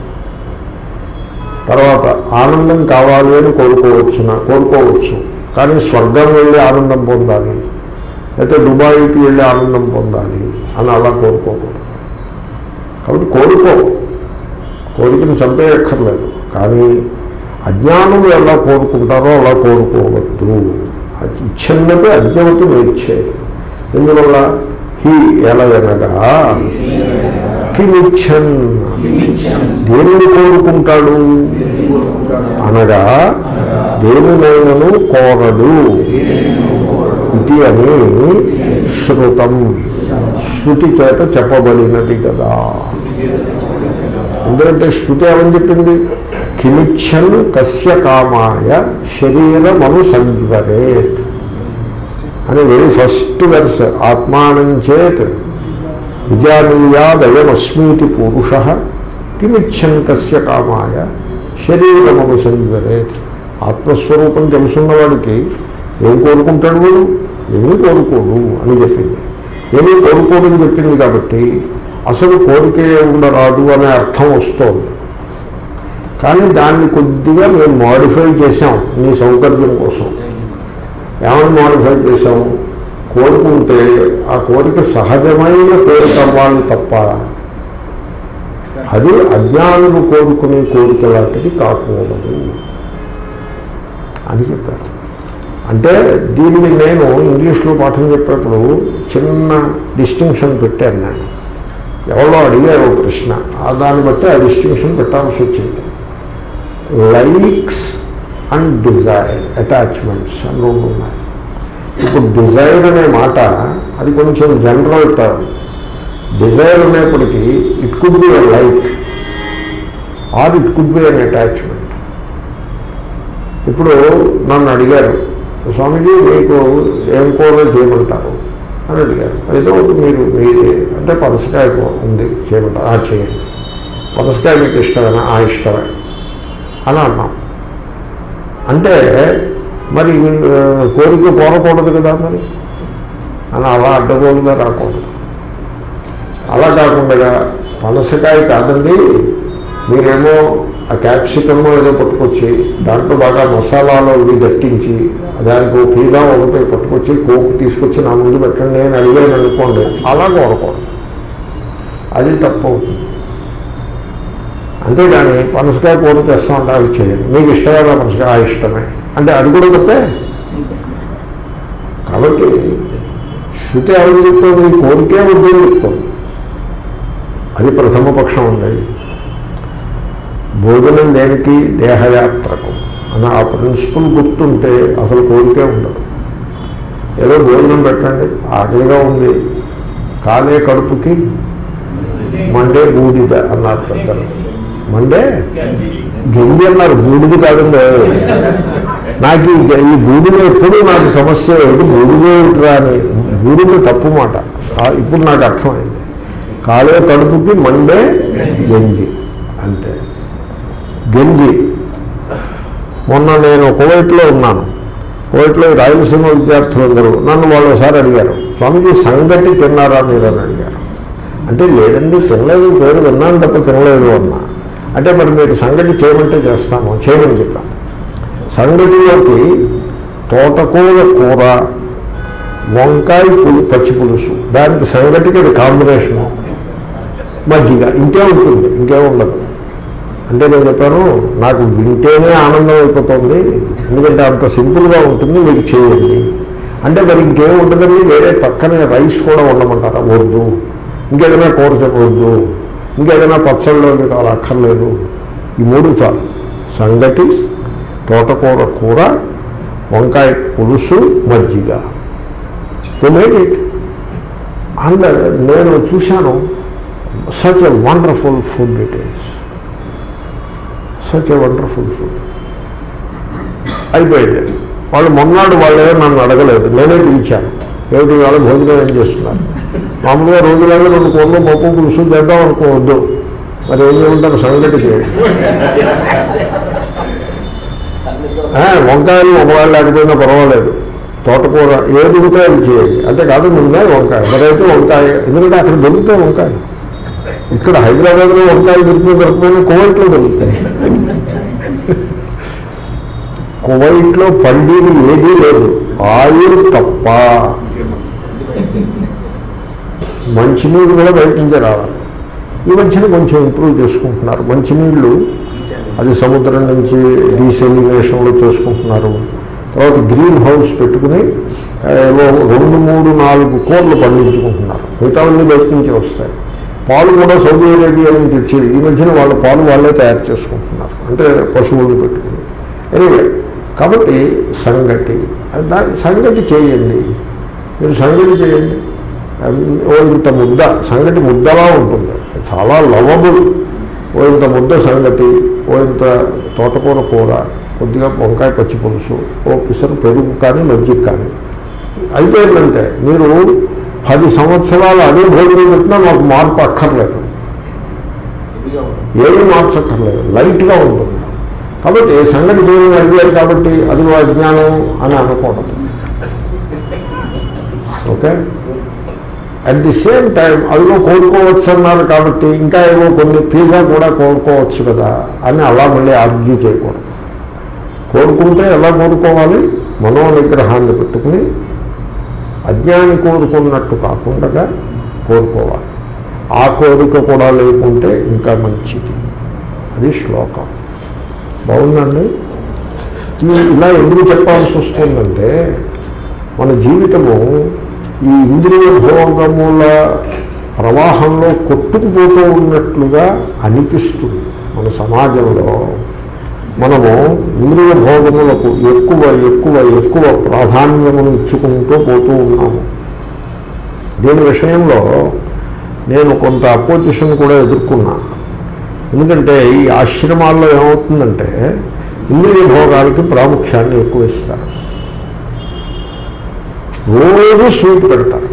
తర్వాత ఆనందం కావాలి అని కోరుకోవచ్చున కోరుకోవచ్చు కానీ స్వర్గం వెళ్ళి ఆనందం పొందాలి లేకపోతే దుబాయ్కి వెళ్ళి ఆనందం పొందాలి అని అలా కోరుకోకూడదు కాబట్టి కోరుకో కోరికను చంపేయక్కర్లేదు కానీ అజ్ఞానులు ఎలా కోరుకుంటారో అలా కోరుకోవద్దు ఇచ్చన్నది అజ్ఞవతి నేర్చేది ఎందువల్ల హీ ఎలా అనగా కిమిచ్చన్ దేనిని కోరుకుంటాడు అనగా దేనినైనను కోరడు ఇది అని శృతం శృతి చేత చెప్పబడినది కదా ఎందుకంటే శృతి ఏమని చెప్పింది కిమిచ్చన్ కస్య కామాయ శరీరమను సంజ్వరేత్ అని వెరీ ఫస్ట్ వెర్స్ ఆత్మానం చేత్ విజానీయాదయమస్మీతి పురుష కిమిచ్చన్ కస్య కామాయ శరీరమను సంజ్వరేత్ ఆత్మస్వరూపం తెలుసున్నవాడికి ఏం కోరుకుంటాడు వాడు ఏమీ కోరుకోడు అని చెప్పింది ఏమీ కోరుకోడని చెప్పింది కాబట్టి అసలు కోరికే ఉండరాదు అనే అర్థం వస్తోంది కానీ దాన్ని కొద్దిగా మేము మాడిఫై చేసాం నీ సౌకర్యం కోసం ఏమని మాడిఫై చేసాము కోరుకుంటే ఆ కోరిక సహజమైన కోరిక అవ్వాలి తప్ప అది అజ్ఞానులు కోరుకునే కోరిక లాంటిది కాకూడదు అని చెప్పారు అంటే దీన్ని నేను ఇంగ్లీష్లో పాఠం చెప్పేప్పుడు చిన్న డిస్టింక్షన్ పెట్టాను నేను ఎవరో అడిగారు ఓ ప్రశ్న ఆ దాన్ని బట్టి ఆ డిస్టింక్షన్ పెట్టాల్సి వచ్చింది లైక్స్ అండ్ డిజైర్ అటాచ్మెంట్స్ అని రెండు ఉన్నాయి ఇప్పుడు డిజైర్ అనే మాట అది కొంచెం జనరల్ టర్మ్ డిజైర్ అనేప్పటికీ it could be a like or it could be an attachment ఇప్పుడు నన్ను అడిగారు స్వామీజీ మీకు ఏం కూర చేయమంటారు అని అడిగారు ఏదో ఒకటి మీరు మీది అంటే పనసకాయ కూర ఉంది చేయమంటారు ఆ చేయండి పనసకాయ మీకు ఇష్టమేనా ఆ ఇష్టమే అని అన్నాం అంటే మరి ఆ, కోరిక కోరకూడదు కదా మరి అని అలా అడ్డగోలుగా రాకూడదు అలా కాకుండా పనసకాయ కాదండి మీరేమో ఆ క్యాప్సికమ్ ఏదో పట్టుకొచ్చి దాంట్లో బాగా మసాలాలు ఇవి దట్టించి దానికి ఓ పిజ్జా ఒకటి పట్టుకొచ్చి కోక్ తీసుకొచ్చి నా ముందు పెట్టండి నేను అడిగాను అనుకోండి అలా కోరకూడదు అది తప్పు అవుతుంది అంతేగాని పనసకాయ కూర చేస్తా ఉంటే అవి చేయండి మీకు ఇష్టమైన పనసకాయ ఆ ఇష్టమే అంటే అది కూడా తప్పే కాబట్టి శృతి ఎవరు చెప్తుంది ఈ కోరికే వద్దు అని చెప్తుంది అది ప్రథమ పక్షం ఉండేది భోజనం దేనికి దేహయాత్రకు అని ఆ ప్రిన్సిపల్ గుర్తుంటే అసలు కోరికే ఉండదు ఏదో భోజనం పెట్టండి ఆకలిగా ఉంది కాలే కడుపుకి మండే బూడిద అన్నారు పెద్దలు మండే గింజ అన్నారు బూడిది కాదండి నాకు ఈ గ- ఈ బూడిద ఎప్పుడు నాకు సమస్య ఏమిటి బూడిద ఏమిటిరా అని బూడిద తప్పు మాట ఆ, ఇప్పుడు నాకు అర్థమైంది కాలే కడుపుకి మండే గంజి అంటే గంజి మొన్న నేను కువైట్లో ఉన్నాను కువైట్లో ఈ రాయలసీమ విద్యార్థులందరూ నన్ను వాళ్ళు ఒకసారి అడిగారు స్వామిజీ సంగటి తిన్నారా మీరు అని అడిగారు అంటే లేదండి తినలేదు పేరు విన్నాను తప్ప తినలేదు అన్నా అంటే మరి మీరు సంగటి చేయమంటే చేస్తాము చేయమని చెప్పాను సంగటిలోకి తోటకూర కూర వంకాయ పులు పచ్చి పులుసు దానికి సంగటికి అది కాంబినేషను మజ్జిగ ఇంకే ఉంటుంది ఇంకే ఉండదు అంటే నేను చెప్పాను నాకు వింటేనే ఆనందం అయిపోతుంది ఎందుకంటే అంత సింపుల్గా ఉంటుంది మీరు చేయండి అంటే మరి ఇంకేం ఉండదండి వేరే పక్కనే రైస్ కూడా ఉండమంటారా వద్దు ఇంకేదైనా కూర చెప్పవద్దు ఇంకేదైనా పచ్చళ్ళలోకి కావాలి అక్కర్లేదు ఈ మూడు చాలు సంగటి తోటకూర కూర వంకాయ పులుసు మజ్జిగ దే మేడ్ ఇట్ అండ్ నేను చూశాను such a wonderful food it is such a wonderful food అయిపోయింది వాళ్ళు మొన్నాడు వాళ్ళే నన్ను అడగలేదు నేనే పిలిచాను ఏమిటి వాళ్ళ భోజనం ఏం చేస్తున్నారు మామూలుగా రోజులాగా రెండు కూరలు పప్పు పులుసు చేద్దాం అనుకోవద్దు మరి ఏం చేయమంటారు సంగటి చేయండి ఆ, వంకాయలు ఒకవేళ లేకపోయినా పర్వాలేదు తోటకూర ఏది ఉడితే అది చేయండి అంటే కాదు ముందే వంకాయ మరైతే వంకాయ ఎందుకంటే అక్కడ దొరుకుతాయి వంకాయలు ఇక్కడ హైదరాబాద్లో వంకాయలు దొరికిన దొరకపోయినా కువైట్లో దొరుకుతాయి కువైట్లో పండీది ఏదీ లేదు ఆయిల్ తప్ప మంచినీళ్ళు కూడా బయట నుంచే రావాలి ఈ మధ్యన కొంచెం ఇంప్రూవ్ చేసుకుంటున్నారు మంచినీళ్ళు అది సముద్రం నుంచి డీసెలినేషన్లో చేసుకుంటున్నారు తర్వాత గ్రీన్ హౌస్ పెట్టుకుని ఆ, ఏవో రెండు మూడు నాలుగు కూరలు పండించుకుంటున్నారు మిగతావన్నీ బయట నుంచి వస్తాయి పాలు కూడా సౌదీ అరేబియా నుంచి వచ్చేది ఈ మధ్యన వాళ్ళ పాలు వాళ్ళే తయారు చేసుకుంటున్నారు అంటే పశువులు పెట్టుకుని ఎనివే కాబట్టి సంగటి దాని సంగటి చేయండి మీరు సంగటి చేయండి ఓ ఇంత ముద్ద సంగటి ముద్దలా ఉంటుంది చాలా లవబుల్ ఓ ఇంత ముద్ద సంగటి ఓ ఇంత తోటకూర కూర కొద్దిగా వంకాయ పచ్చి పులుసు ఓ పిసరు పెరుగు కానీ మజ్జిగ కానీ అయిపోయిందంటే మీరు పది సంవత్సరాలు అదే భోజనం పెట్టినా మాకు మార్పు అక్కర్లేదు ఏమీ మార్చక్కర్లేదు లైట్గా ఉంటుంది కాబట్టి సంగతి చేయడం అడిగారు కాబట్టి అది అజ్ఞానం అని అనకూడదు okay at the same time అదిగో కోరుకోవచ్చు అన్నారు కాబట్టి ఇంకా ఏవో కొన్ని పిజ్జా కూడా కోరుకోవచ్చు కదా అని అలా మళ్ళీ ఆర్గ్యూ చేయకూడదు కోరుకుంటే ఎలా కోరుకోవాలి మనో నిగ్రహాన్ని పెట్టుకుని అజ్ఞాని కోరుకున్నట్టు కాకుండా కోరుకోవాలి ఆ కోరిక కూడా లేకుంటే ఇంకా మంచిది అది శ్లోకం బాగుందండి ఈ- ఇలా ఎందుకు చెప్పాల్సి వస్తుందంటే మన జీవితము ఈ ఇంద్రియ భోగముల ప్రవాహంలో కొట్టుకుపోతూ ఉన్నట్లుగా అనిపిస్తుంది మన సమాజంలో మనము ఇంద్రియ భోగములకు ఎక్కువ ఎక్కువ ఎక్కువ ప్రాధాన్యమును ఇచ్చుకుంటూ పోతూ ఉన్నాము దీని విషయంలో నేను కొంత అపోజిషన్ కూడా ఎదుర్కొన్నా ఎందుకంటే ఈ ఆశ్రమాల్లో ఏమవుతుందంటే ఇంద్రియ భోగాలకి ప్రాముఖ్యాన్ని ఎక్కువ ఇస్తారు రోజు స్వీట్ పెడతారు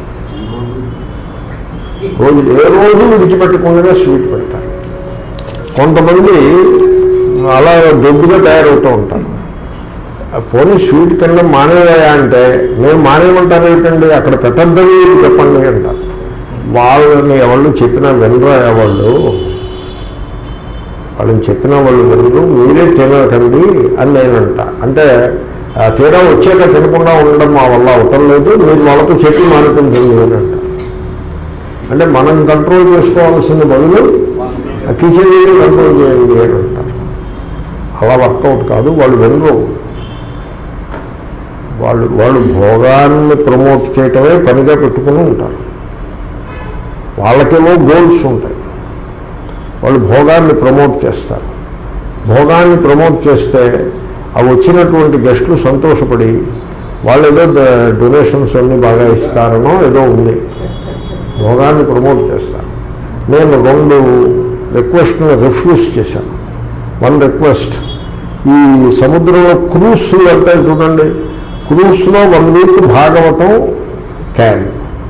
రోజు ఏ రోజు విడిచిపెట్టకుండా స్వీట్ పెడతారు కొంతమంది అలా దొడ్డుగా తయారవుతూ ఉంటారు ఆ పోనీ స్వీట్ తినడం మానేవయా అంటే నేను మానేయమంటారు ఏమిటండి అక్కడ పెట్టద్దని చెప్పండి అంటారు వాళ్ళని ఎవళ్ళు చెప్పినా వినరా వాళ్ళు వాళ్ళని చెప్పిన వాళ్ళు వినరు మీరే తినకండి అని నేనంట అంటే ఆ తీరా వచ్చాక తినకుండా ఉండడం మా వల్ల అవటం లేదు మీరు వాళ్ళతో చెప్పి మానిపించండి అని అంట అంటే మనం కంట్రోల్ చేసుకోవాల్సిన బదులు ఆ కిచెన్ కంట్రోల్ చేయండి అని అంటారు అలా వర్కౌట్ కాదు వాళ్ళు వినరు వాళ్ళు వాళ్ళు భోగాన్ని ప్రమోట్ చేయటమే పనిగా పెట్టుకుని ఉంటారు వాళ్ళకేమో గోల్స్ ఉంటాయి వాళ్ళు భోగాన్ని ప్రమోట్ చేస్తారు భోగాన్ని ప్రమోట్ చేస్తే ఆ వచ్చినటువంటి గెస్టులు సంతోషపడి వాళ్ళు ఏదో డొనేషన్స్ అన్నీ బాగా ఇస్తారనో ఏదో ఉంది భోగాన్ని ప్రమోట్ చేస్తారు నేను రెండు రిక్వెస్ట్ని రిఫ్యూజ్ చేశాను వన్ రిక్వెస్ట్ ఈ సముద్రంలో క్రూస్లు వెళ్తాయి చూడండి క్రూస్లో one week Bhagavatam can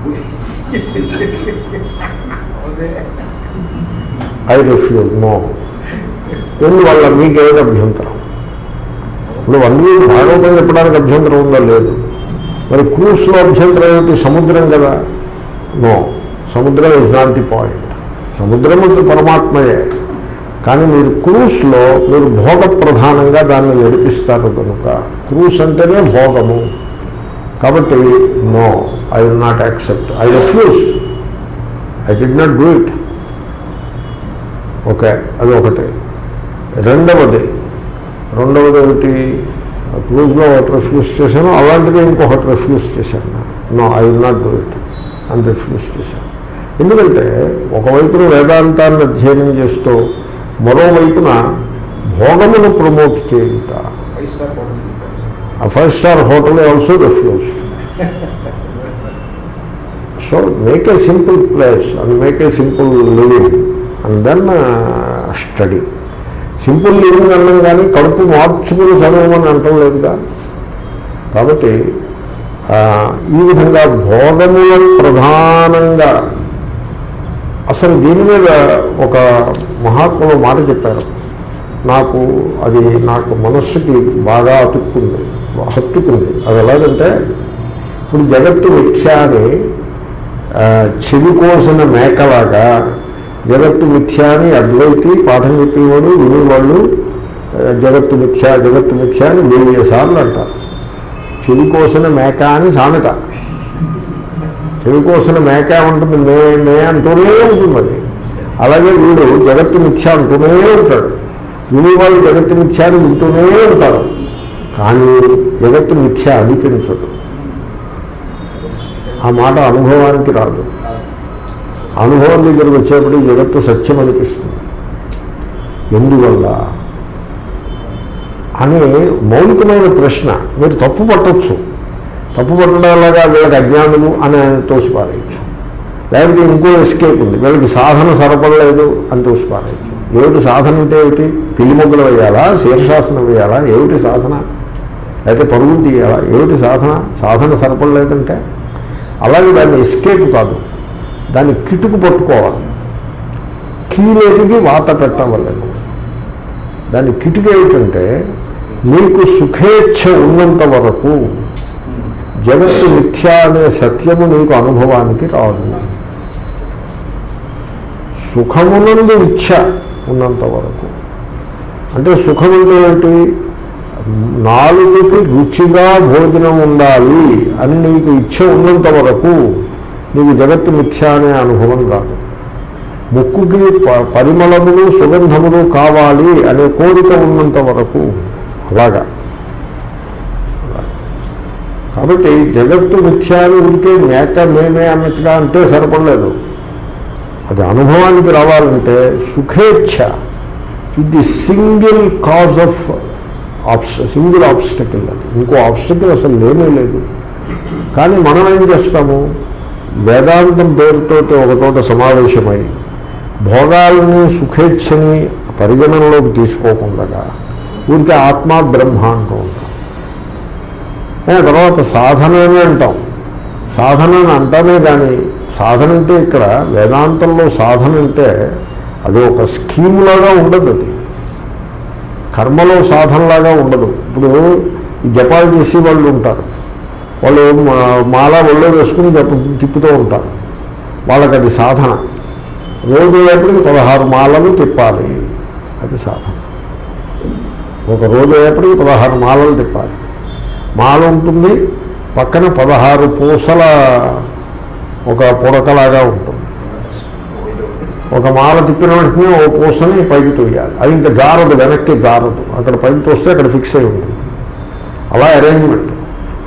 I refuse no ఎందువల్ల మీకేమైనా అభ్యంతరం ఇప్పుడు వన్ వీక్ భాగవతం చెప్పడానికి అభ్యంతరం ఉందా లేదు మరి క్రూస్లో అభ్యంతరం ఏమిటి సముద్రం కదా నో సముద్రం ఇస్ నాట్ ది పాయింట్ సముద్రం అంటే పరమాత్మయే కానీ మీరు క్రూస్లో మీరు భోగ ప్రధానంగా దాన్ని నడిపిస్తారు కనుక క్రూస్ అంటేనే భోగము కాబట్టి no I will not accept I refused I did not do it okay అది ఒకటి రెండవది రెండవది ఒకటి క్రూజ్లో ఒకటి రిఫ్యూజ్ చేశాను అలాంటిది ఇంకొకటి రిఫ్యూజ్ చేశాను no I will not do it అని రిఫ్యూజ్ చేశాను ఎందుకంటే ఒకవైపున వేదాంతాన్ని అధ్యయనం చేస్తూ మరోవైపున భోగమును ప్రమోట్ చేయుట ఫైవ్ స్టార్ హోటల్ చెప్పారు సార్ ఆ five star hotel also refused so make a simple place and make a simple living and then study simple living అన్నాం కానీ కడుపు మార్చుకుని చదవమని అంటం లేదుగా కాబట్టి ఆ, ఈ విధంగా భోగముల ప్రధానంగా అసలు దీని మీద ఒక మహాత్ములు మాట చెప్పారు నాకు అది నాకు మనస్సుకి బాగా అతుక్కుంది హత్తుకుంది అది ఎలాగంటే ఇప్పుడు జగత్తు మిథ్య అని ఆ, చెవి కోసిన మేకలాగా జగత్తు మిథ్య అని అద్వైతి పాఠం చెప్పేవాడు వినేవాళ్ళు ఆ, జగత్తు మిథ్య జగత్తు మిథ్య అని వెయ్యి సార్లు అంటారు చెవి కోసిన మేక అని సామెత చెవి కోసిన మేక ఉంటుంది మే మే అంటూనే ఉంటుంది అది అలాగే వీడు జగత్తు మిథ్య అంటూనే ఉంటాడు వినేవాళ్ళు జగత్తు మిథ్య అని వింటూనే ఉంటారు కానీ జగత్తు మిథ్య అనిపించదు ఆ మాట అనుభవానికి రాదు అనుభవం దగ్గరికి వచ్చేప్పటికి జగత్తు సత్యం అనిపిస్తుంది ఎందువల్ల అనే మౌలికమైన ప్రశ్న మీరు తప్పు పట్టొచ్చు తప్పు పట్టడంలాగా వీళ్ళకి అజ్ఞానము అని ఆయన తోసిపారేయచ్చు లేకపోతే ఇంకో ఎస్కేప్ ఉంది వీళ్ళకి సాధన సరపడలేదు అని తోసిపారేయచ్చు ఏమిటి సాధన అంటే ఏమిటి పిల్లి మొగ్గలు వేయాలా శీర్షాసనం వేయాలా ఏమిటి సాధన లేకపోతే పరుగులు తీయాలా ఏమిటి సాధన సాధన సరపడలేదంటే అలాగే దాన్ని ఎస్కేప్ కాదు దాన్ని కిటుకు పట్టుకోవాలి కీలేటికి వాత పెట్టవలేదు దాని కిటుకు ఏమిటంటే నీకు సుఖేచ్ఛ ఉన్నంత వరకు జగత్తు మిథ్య అనే సత్యము నీకు అనుభవానికి రాదు సుఖమునందు ఇచ్ఛ ఉన్నంత వరకు అంటే సుఖం అంటే ఏమిటి నాలుగుకి రుచిగా భోజనం ఉండాలి అని నీకు ఇచ్చ ఉన్నంత వరకు నీకు జగత్తు మిథ్య అనే అనుభవం రాదు ముక్కుకి ప- పరిమళములు సుగంధములు కావాలి అనే కోరిక ఉన్నంత వరకు అలాగా అలా. కాబట్టి జగత్తు మిథ్యాలు ఉంటే మేక మేమే అన్నట్టుగా అంటే సరిపడలేదు అది అనుభవానికి రావాలంటే సుఖేచ్ఛ ఇది single cause of obs single obstacle అది ఇంకో ఆబ్స్టకిల్ అసలు లేనే లేదు కానీ మనం ఏం చేస్తాము వేదాంతం పేరుతోటి ఒక చోట సమావేశమై భోగాలని సుఖేచ్ఛని పరిగణనలోకి తీసుకోకుండా ఊరికే ఆత్మ బ్రహ్మ అంటూ ఉంటాం ఏ, తర్వాత సాధన అని అంటాం సాధన అని అంటామే కానీ సాధన అంటే ఇక్కడ వేదాంతంలో సాధన అంటే అది ఒక స్కీమ్ లాగా ఉండదు అది కర్మలో సాధనలాగా ఉండదు ఇప్పుడు ఈ జపాలు చేసే వాళ్ళు ఉంటారు వాళ్ళు మా- మాల ఒళ్ళో వేసుకుని జప తిప్పుతూ ఉంటారు వాళ్ళకి అది సాధన రోజు అయ్యేప్పటికి పదహారు మాలలు తిప్పాలి అది సాధన ఒక రోజు అయ్యేప్పటికి పదహారు మాలలు తిప్పాలి మాల ఉంటుంది పక్కన పదహారు పూసల ఒక పుడకలాగా ఉంటుంది ఒక మాల తిప్పిన వెంటనే ఓ పూసని పైకి తోయాలి అది ఇంకా జారదు వెనక్కి జారదు అక్కడ పైకి తోస్తే అక్కడ ఫిక్స్ అయి ఉంటుంది అలా అరేంజ్మెంట్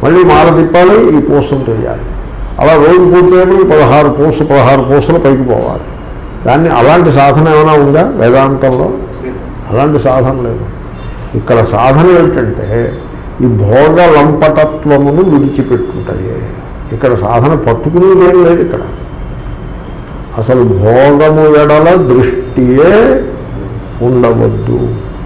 మళ్ళీ మాల తిప్పాలి ఈ పూసలు వేయాలి అలా రోజు పూర్తయినప్పుడు ఈ పదహారు పూస పదహారు పూసలు పైకి పోవాలి దాన్ని అలాంటి సాధన ఏమైనా ఉందా వేదాంతంలో అలాంటి సాధన లేదు ఇక్కడ సాధన ఏమిటంటే ఈ భోగ లంపటత్వమును విడిచిపెట్టుంటాయి ఇక్కడ సాధన పట్టుకునేది ఏం లేదు ఇక్కడ అసలు భోగము ఎడల దృష్టియే ఉండవద్దు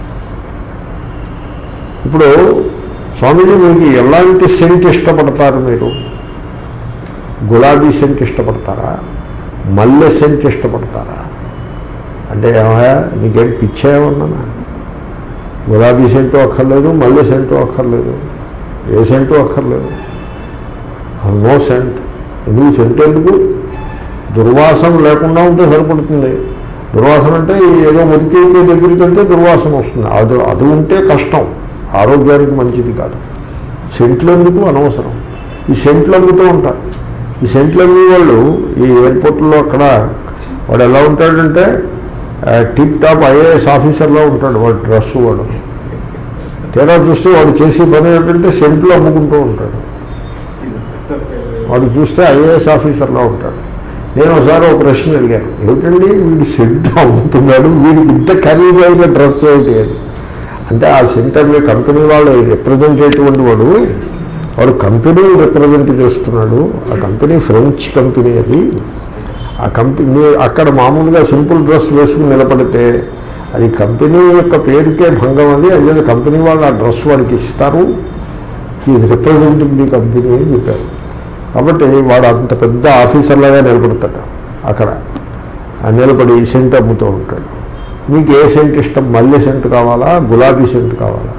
ఇప్పుడు స్వామీజీ మీకు ఎలాంటి సెంట్ ఇష్టపడతారు మీరు గులాబీ సెంట్ ఇష్టపడతారా మల్లె సెంట్ ఇష్టపడతారా అంటే ఏమయ్యా నీకేం పిచ్చా ఏమన్నానా గులాబీ సెంటు అక్కర్లేదు మల్లె సెంటు అక్కర్లేదు ఏ సెంటు అక్కర్లేదు నో సెంట్ ఎందుకు సెంట్ ఎందుకు దుర్వాసన లేకుండా ఉంటే సరిపడుతుంది దుర్వాసన అంటే ఏదో మురికి దగ్గరికి వెళ్తే దుర్వాసన వస్తుంది అది అది ఉంటే కష్టం ఆరోగ్యానికి మంచిది కాదు సెంట్లు ఎందుకు అనవసరం ఈ సెంట్లు అమ్ముతూ ఉంటారు ఈ సెంట్లు అమ్మే వాళ్ళు ఈ ఎయిర్పోర్ట్లో అక్కడ వాడు ఎలా ఉంటాడంటే ఆ, టిప్ టాప్ ఐఏఎస్ ఆఫీసర్లో ఉంటాడు వాడు డ్రెస్సు వాడు తీరా చూస్తే వాడు చేసే పని ఏంటంటే సెంట్లు అమ్ముకుంటూ ఉంటాడు వాడు చూస్తే ఐఏఎస్ ఆఫీసర్లో ఉంటాడు నేను ఒకసారి ఒక ప్రశ్న అడిగాను ఏమిటండి వీడు సెంట్ అమ్ముతున్నాడు వీడికి ఇంత ఖరీదైన డ్రెస్ ఏమిటి అని అంటే ఆ సెంటర్ మీ కంపెనీ వాళ్ళు రిప్రజెంటేటివ్ వాడు వాడు కంపెనీని రిప్రజెంట్ చేస్తున్నాడు ఆ కంపెనీ ఫ్రెంచ్ కంపెనీ అది ఆ కంపెనీ అక్కడ మామూలుగా సింపుల్ డ్రెస్ వేసుకుని నిలబడితే అది కంపెనీ యొక్క పేరుకే భంగం అది అదే కంపెనీ వాళ్ళు ఆ డ్రెస్ వాడికి ఇస్తారు ఈజ్ రిప్రజెంటింగ్ ది కంపెనీ అని చెప్పారు కాబట్టి వాడు అంత పెద్ద ఆఫీసర్లాగా నిలబడతాడు అక్కడ ఆ నిలబడి సెంట్ అమ్ముతూ ఉంటాడు మీకు ఏ సెంట్ ఇష్టం మల్లె సెంట్ కావాలా గులాబీ సెంట్ కావాలా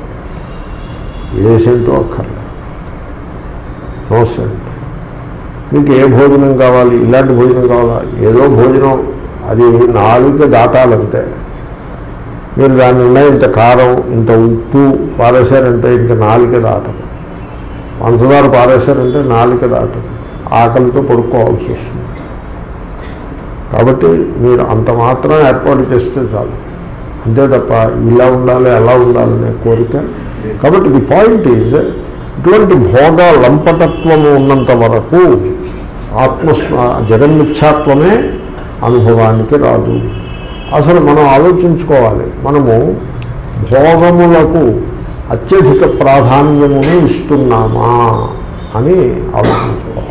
ఏ సెంటు అక్కర్లేదు నో సెంట్ మీకు ఏ భోజనం కావాలి ఇలాంటి భోజనం కావాలా ఏదో భోజనం అది నాలుగు దాటాలంతే మీరు దాని ఉన్న ఇంత కారం ఇంత ఉప్పు పారేశారంటే ఇంత నాలుక దాటదు పంచదార పారేశారంటే నాలుక దాటదు ఆకలితో పడుకోవాల్సి వస్తుంది కాబట్టి మీరు అంత మాత్రం ఏర్పాటు చేస్తే చాలు అంతే తప్ప ఇలా ఉండాలి అలా ఉండాలనే కోరిక కాబట్టి ది పాయింట్ ఈజ్ ఇటువంటి భోగ లంపటత్వము ఉన్నంత వరకు ఆత్మస్వ జగన్మిథ్యాత్వమే అనుభవానికి రాదు అసలు మనం ఆలోచించుకోవాలి మనము భోగములకు అత్యధిక ప్రాధాన్యమును ఇస్తున్నామా అని ఆలోచించుకోవాలి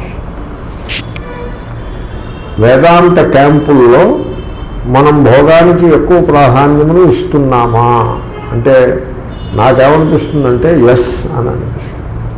వేదాంత క్యాంపుల్లో మనం భోగానికి ఎక్కువ ప్రాధాన్యమును ఇస్తున్నామా అంటే నాకేమనిపిస్తుందంటే ఎస్ అని అనిపిస్తుంది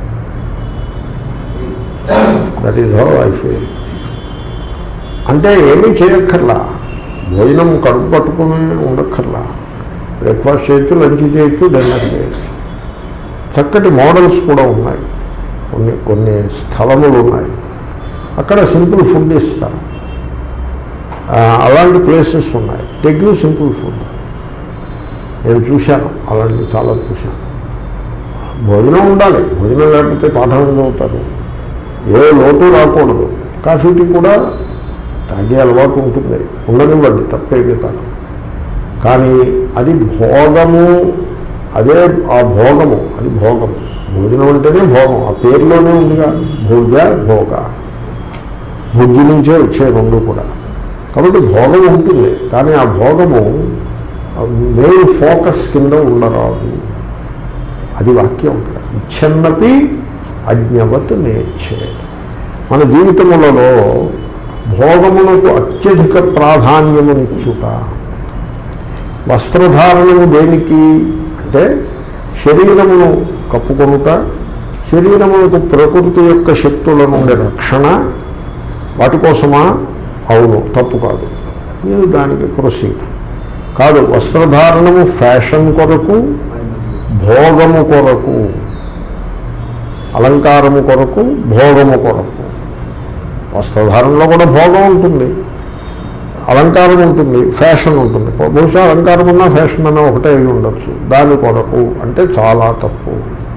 that is how I feel అంటే ఏమీ చేయక్కర్లా భోజనం కడుపు పట్టుకుని ఉండక్కర్లా బ్రేక్ఫాస్ట్ చేయొచ్చు లంచ్ చేయొచ్చు డిన్నర్ చేయొచ్చు చక్కటి మోడల్స్ కూడా ఉన్నాయి కొన్ని కొన్ని స్థలములు ఉన్నాయి అక్కడ సింపుల్ ఫుడ్ ఇస్తారు ఆ, అలాంటి ప్లేసెస్ ఉన్నాయి దగ్గర సింపుల్ ఫుడ్ నేను చూశాను అలాంటివి చాలా చూశాను భోజనం ఉండాలి భోజనం లేకపోతే పాఠం ఏం చదువుతారు ఏ లోటు రాకూడదు కాఫీ టీ కూడా తాగే అలవాటు ఉంటుంది ఉండనివ్వండి తప్పేమీ కాదు కానీ అది భోగము అదే ఆ భోగము అది భోగము భోజనం అంటేనే భోగం ఆ పేరులోనే ఉందిగా భోజ భోగ భుజి నుంచే వచ్చే రెండు కూడా కాబట్టి భోగం ఉంటుంది కానీ ఆ భోగము మెయిన్ ఫోకస్ కింద ఉండరాదు అది వాక్యం ఉంటుంది ఇచ్చన్నపి అజ్ఞవత్ నేర్చేది మన జీవితములలో భోగమునకు అత్యధిక ప్రాధాన్యమునిచ్చుట వస్త్రధారణము దేనికి అంటే శరీరమును కప్పుకొనుట శరీరమునకు ప్రకృతి యొక్క శక్తుల నుండి రక్షణ వాటి కోసమా అవును తప్పు కాదు మీరు దానికి ప్రొసీడ్ కాదు వస్త్రధారణము ఫ్యాషన్ కొరకు భోగము కొరకు అలంకారము కొరకు భోగము కొరకు వస్త్రధారణలో కూడా భోగం ఉంటుంది అలంకారం ఉంటుంది ఫ్యాషన్ ఉంటుంది బహుశా అలంకారం ఉన్నా ఫ్యాషన్ అన్నా ఒకటే అయి ఉండొచ్చు దాని కొరకు అంటే చాలా తప్పు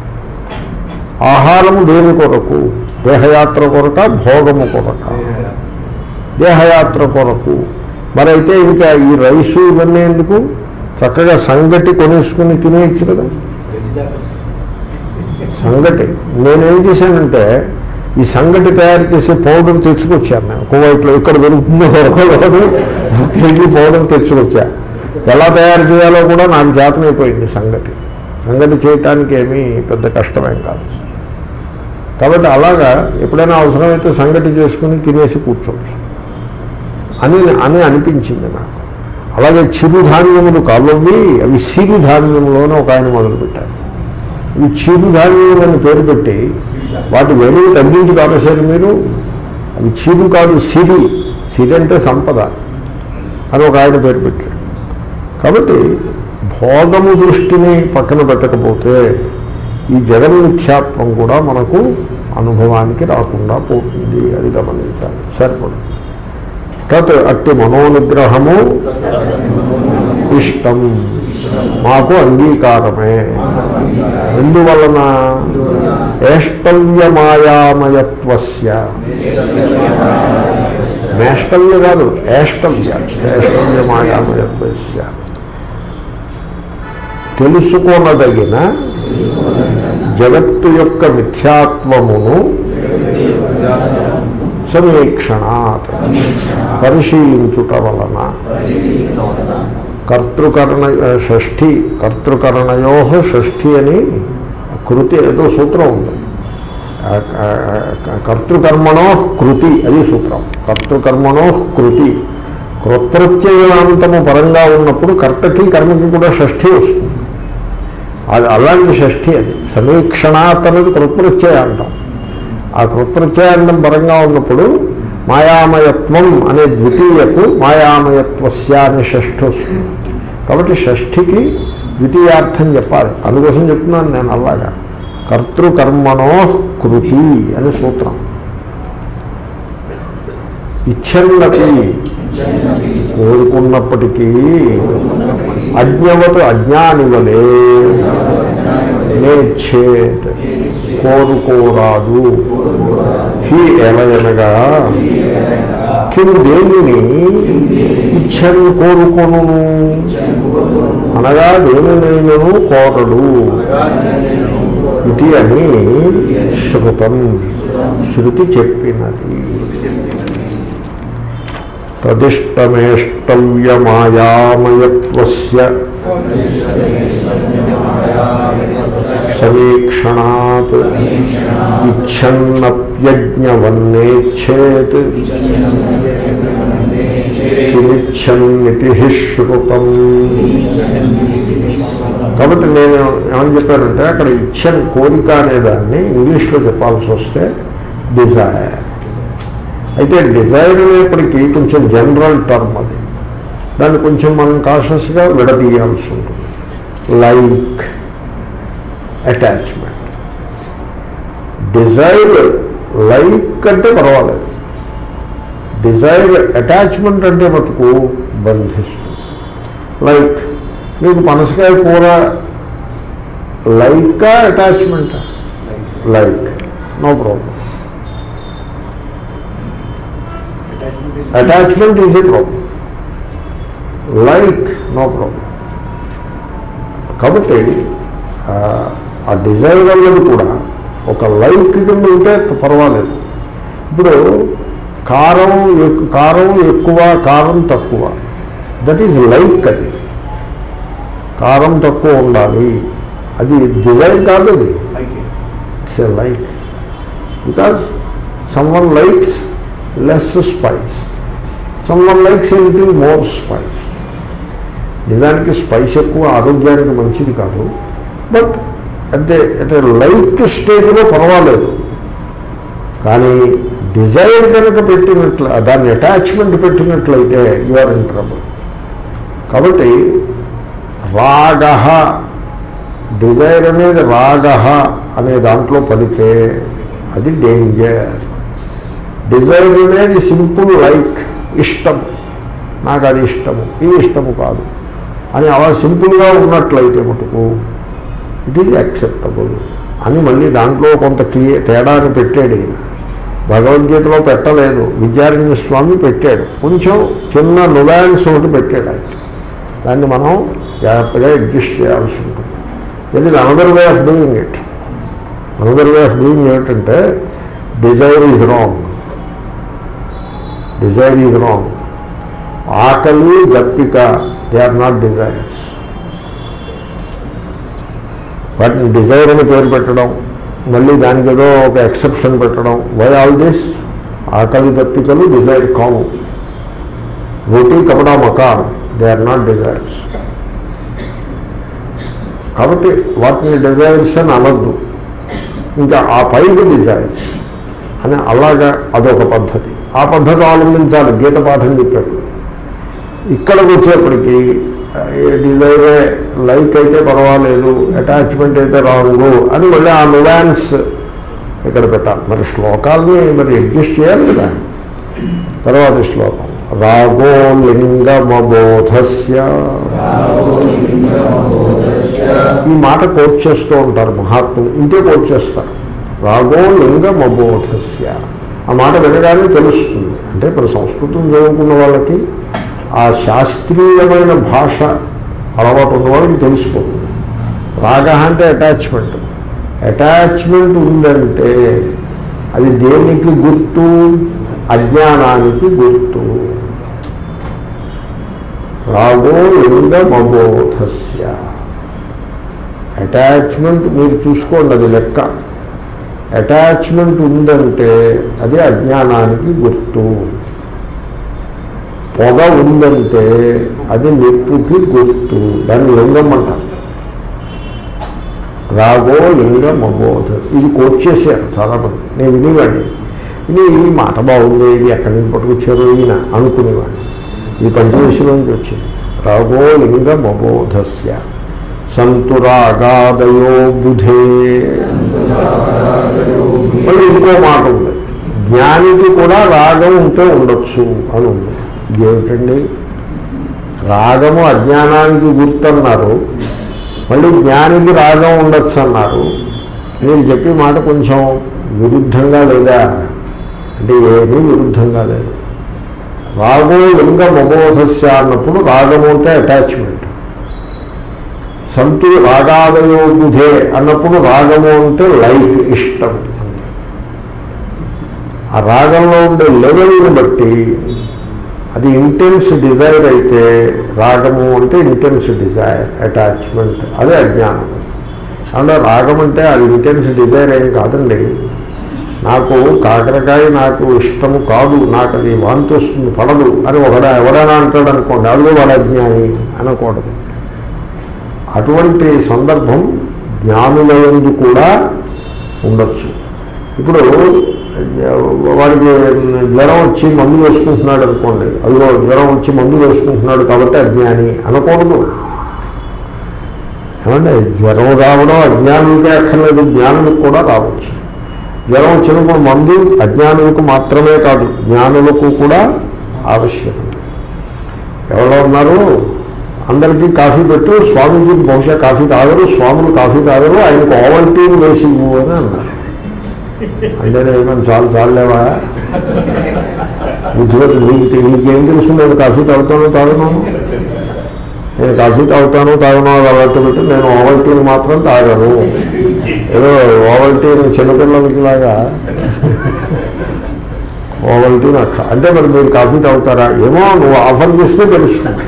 ఆహారము దేని కొరకు దేహయాత్ర కొరక భోగము కొరక దేహయాత్ర కొరకు మరైతే ఇంకా ఈ రైసు ఇవన్నీ ఎందుకు చక్కగా సంగటి కొనేసుకుని తినేయచ్చు కదా సంగటి నేనేం చేశానంటే ఈ సంగటి తయారు చేసే పౌడర్ తెచ్చుకొచ్చాను నేను కువైట్లో ఇక్కడ దొరుకుతుందో దొరకలేదు కేజీ పౌడర్ తెచ్చుకొచ్చా ఎలా తయారు చేయాలో కూడా నాకు చేతనైపోయింది సంగటి సంగటి చేయటానికి ఏమీ పెద్ద కష్టమేం కాదు కాబట్టి అలాగా ఎప్పుడైనా అవసరమైతే సంగటి చేసుకుని తినేసి కూర్చోవచ్చు అని అని అనిపించింది నాకు అలాగే చిరుధాన్యములు కావవి అవి సిరిధాన్యములోనే ఒక ఆయన మొదలుపెట్టారు ఇవి చిరుధాన్యములు అని పేరు పెట్టి వాటి వెలుగు తగ్గించి కాపేశారు మీరు అది చిరు కాదు సిరి సిరి అంటే సంపద అని ఒక ఆయన పేరు పెట్టాడు కాబట్టి భోగము దృష్టిని పక్కన పెట్టకపోతే ఈ జగన్మిథ్యాత్వం కూడా మనకు అనుభవానికి రాకుండా పోతుంది అది గమనించాలి సరిపడు తత్ అట్టి మనోనిగ్రహము ఇష్టం మాకు అంగీకారమే ఎందువలన ఏష్టవ్యమాయామయత్వస్య నేష్టవ్య కాదు ఏష్టవ్య ఏష్టవ్యమాయామయత్వస్య తెలుసుకోనదగిన జగత్తు యొక్క మిథ్యాత్వమును సమీక్షణాత్ పరిశీలించుట వలన కర్తృకరణ షష్ఠి కర్తృకరణయో షష్ఠి అని కృతి ఏదో సూత్రం ఉంది ఆ, ఆ, ఆ, కర్తృకర్మణో కృతి అది సూత్రం కర్తృకర్మణో కృతి కృత్రత్యయాంతము పరంగా ఉన్నప్పుడు కర్తకి కర్మకి కూడా షష్ఠి వస్తుంది అది అలాంటి షష్ఠి అది సమీక్షణాత్ అనేది కృత్రత్యయాంతం ఆ కృత్రత్యయాంతం పరంగా ఉన్నప్పుడు మాయామయత్వం అనే ద్వితీయకు మాయామయత్వస్య అనే షష్ఠి వస్తుంది కాబట్టి షష్ఠికి ద్వితీయార్థం చెప్పాలి అందుకోసం చెప్తున్నాను నేను అలాగా కర్తృకర్మణో కృతి అని సూత్రం ఇచ్చన్నతి కోరుకున్నప్పటికీ అజ్ఞవతు అజ్ఞాని వలే నేచ్చేత్ కోరుకోరాదు హి ఎలయనగా కిం దేనిని ఇచ్చని కోరుకొను అనగా దేనినైనను కోరడు ఇది అని శృతం శృతి చెప్పినది తదిష్టమేష్టవ్యమాయామయత్వస్య సమీక్షణాత్ ఇచ్చన్నప్యజ్ఞవన్నేచ్చేత్ కిమిచ్చన్నితి శ్రుతం కాబట్టి నేను ఏమని చెప్పానంటే అక్కడ ఇచ్చన్ కోరిక అనేదాన్ని ఇంగ్లీష్లో చెప్పాల్సి వస్తే డిజైర్ అయితే డిజైర్ అనేప్పటికీ కొంచెం జనరల్ టర్మ్ అది దాన్ని కొంచెం మనం కాషస్గా విడదీయాల్సి ఉంటుంది లైక్ అటాచ్మెంట్ డిజైర్ లైక్ అంటే పర్వాలేదు డిజైర్ అటాచ్మెంట్ అంటే మటుకు బంధిస్తుంది లైక్ మీకు పనసకాయ కూర లైకా అటాచ్మెంటా like no problem attachment is a problem like no problem కాబట్టి ఆ, ఆ డిజైర్ అన్నది కూడా ఒక లైక్ కింద ఉంటే పర్వాలేదు ఇప్పుడు కారం ఎక్- కారం ఎక్కువ కారం తక్కువ దట్ ఈజ్ లైక్ అది కారం తక్కువ ఉండాలి అది డిజైర్ కాదు అది it's a like because someone likes less spice someone likes a little more spice నిజానికి స్పైస్ ఎక్కువ ఆరోగ్యానికి మంచిది కాదు బట్ అంటే అంటే లైక్ స్టేజ్లో పర్వాలేదు కానీ డిజైర్ కనుక పెట్టినట్లు దాన్ని అటాచ్మెంట్ పెట్టినట్లయితే యు ఆర్ ఇన్ ట్రబుల్ కాబట్టి రాగ డిజైర్ అనేది రాగ అనే దాంట్లో పడితే అది డేంజర్ డిజైర్ అనేది సింపుల్ లైక్ ఇష్టం నాకు అది ఇష్టము ఇది ఇష్టము కాదు అని అలా సింపుల్గా ఉన్నట్లయితే మటుకు ఇట్ ఈజ్ యాక్సెప్టబుల్ అని మళ్ళీ దాంట్లో కొంత క్లియర్ తేడాన్ని పెట్టాడు ఈయన భగవద్గీతలో పెట్టలేదు విద్యారణ్య స్వామి పెట్టాడు కొంచెం చిన్న నువాన్స్ ఒకటి పెట్టాడు ఆయన దాన్ని మనం జాగ్రత్తగా అడ్జస్ట్ చేయాల్సి ఉంటుంది that is another way of doing it another way of doing ఏమిటంటే desire is wrong desire is wrong ఆకలి దప్పిక దే ఆర్ నాట్ డిజైర్స్ వాటిని డిజైర్ అని పేరు పెట్టడం మళ్ళీ దానికి ఏదో ఒక ఎక్సెప్షన్ పెట్టడం వై ఆల్ దిస్ ఆకలి దప్పికలు డిజైర్ కావు roti kapda makaan they are not desires కాబట్టి వాటిని డిజైర్స్ అని అనద్దు ఇంకా ఆ పైకి డిజైర్స్ అని అలాగా అదొక పద్ధతి ఆ పద్ధతి అవలంబించాలి గీత పాఠం చెప్పేప్పుడు ఇక్కడికి వచ్చేప్పటికి డిజైరే లైక్ అయితే పర్వాలేదు అటాచ్మెంట్ అయితే రాంగు అని మళ్ళీ ఆ నువాన్స్ ఇక్కడ పెట్టాలి మరి శ్లోకాల్ని మరి అడ్జస్ట్ చేయాలి కదా తర్వాత శ్లోకం రాగో లింగమబోధస్య ఈ మాట కోట్ చేస్తూ ఉంటారు మహాత్ములు ఇంతే కోట్ చేస్తారు రాగో లింగమబోధస్య ఆ మాట వినగానే తెలుస్తుంది అంటే ఇప్పుడు సంస్కృతం చదువుకున్న వాళ్ళకి ఆ శాస్త్రీయమైన భాష అలవాటు ఉన్న వాళ్ళకి తెలిసిపోతుంది రాగ అంటే అటాచ్మెంట్ అటాచ్మెంట్ ఉందంటే అది దేనికి గుర్తు అజ్ఞానానికి గుర్తు రాగో లింగమబోధస్య అటాచ్మెంట్ మీరు చూసుకోండి అది లెక్క అటాచ్మెంట్ ఉందంటే అది అజ్ఞానానికి గుర్తు పొగ ఉందంటే అది నిప్పుకి గుర్తు దాన్ని లింగం అంటారు రాగో లింగం అబోధ ఇది కోట్ చేశారు చాలామంది నేను వినేవాడిని విని ఈ మాట బాగుంది ఇది ఎక్కడి నుంచి పట్టుకొచ్చారు ఈయన అనుకునేవాడిని ఇది పంచదశలోంచి వచ్చింది రాగో లింగం అబోధస్య సంతురాగాదయో బుధే మళ్ళీ ఇంకో మాట ఉంది జ్ఞానికి కూడా రాగం ఉంటే ఉండొచ్చు అని ఉంది ఇదేమిటండి రాగము అజ్ఞానానికి గుర్తన్నారు మళ్ళీ జ్ఞానికి రాగం ఉండొచ్చు అన్నారు నేను చెప్పే మాట కొంచెం విరుద్ధంగా లేదా అంటే ఏమీ విరుద్ధంగా లేదు రాగో లింగ మమోధస్య అన్నప్పుడు రాగము అంటే అటాచ్మెంట్ సంతు రాగాదయో బుధే అన్నప్పుడు రాగము అంటే లైక్ ఇష్టం ఆ రాగంలో ఉండే లెవెల్ని బట్టి అది ఇంటెన్స్ డిజైర్ అయితే రాగము అంటే ఇంటెన్స్ డిజైర్ అటాచ్మెంట్ అదే అజ్ఞానం అంటే రాగం అంటే అది ఇంటెన్స్ డిజైర్ ఏం కాదండి నాకు కాకరకాయ నాకు ఇష్టము కాదు నాకు అది వాంతి వస్తుంది పడదు అని ఒకడ ఎవడైనా అంటాడు అనుకోండి అదిగో వాడు అజ్ఞాని అనకూడదు అటువంటి సందర్భం జ్ఞానులయందు కూడా ఉండొచ్చు ఇప్పుడు వాడికి జ్వరం వచ్చి మందు వేసుకుంటున్నాడు అనుకోండి అదిగో జ్వరం వచ్చి మందు వేసుకుంటున్నాడు కాబట్టి అజ్ఞాని అనకూడదు ఏమంటే జ్వరం రావడం అజ్ఞానులకే అక్కర్లేదు జ్ఞానులకు కూడా రావచ్చు జ్వరం వచ్చినప్పుడు మందు అజ్ఞానులకు మాత్రమే కాదు జ్ఞానులకు కూడా ఆవశ్యకం ఎవరో ఉన్నారు అందరికీ కాఫీ పెట్టు స్వామీజీకి బహుశా కాఫీ తాగరు స్వాములు కాఫీ తాగరు ఆయనకు ఓవల్టీన్ వేసి ఇవ్వు అని అన్నారు అంటే నేను చాలు చాలేవా బుద్ధిపతి నీకు నీకేం తెలుసు నేను కాఫీ తాగుతాను తాగను నేను కాఫీ తాగుతాను తాగను అది అలవాటు పెట్టి నేను ఓవల్టీని మాత్రం తాగను ఏదో ఓవల్టీని చిన్నపిల్లలకి లాగా ఓవల్టీని అక్క అంటే మరి మీరు కాఫీ తాగుతారా ఏమో నువ్వు ఆఫర్ చేస్తే తెలుస్తుంది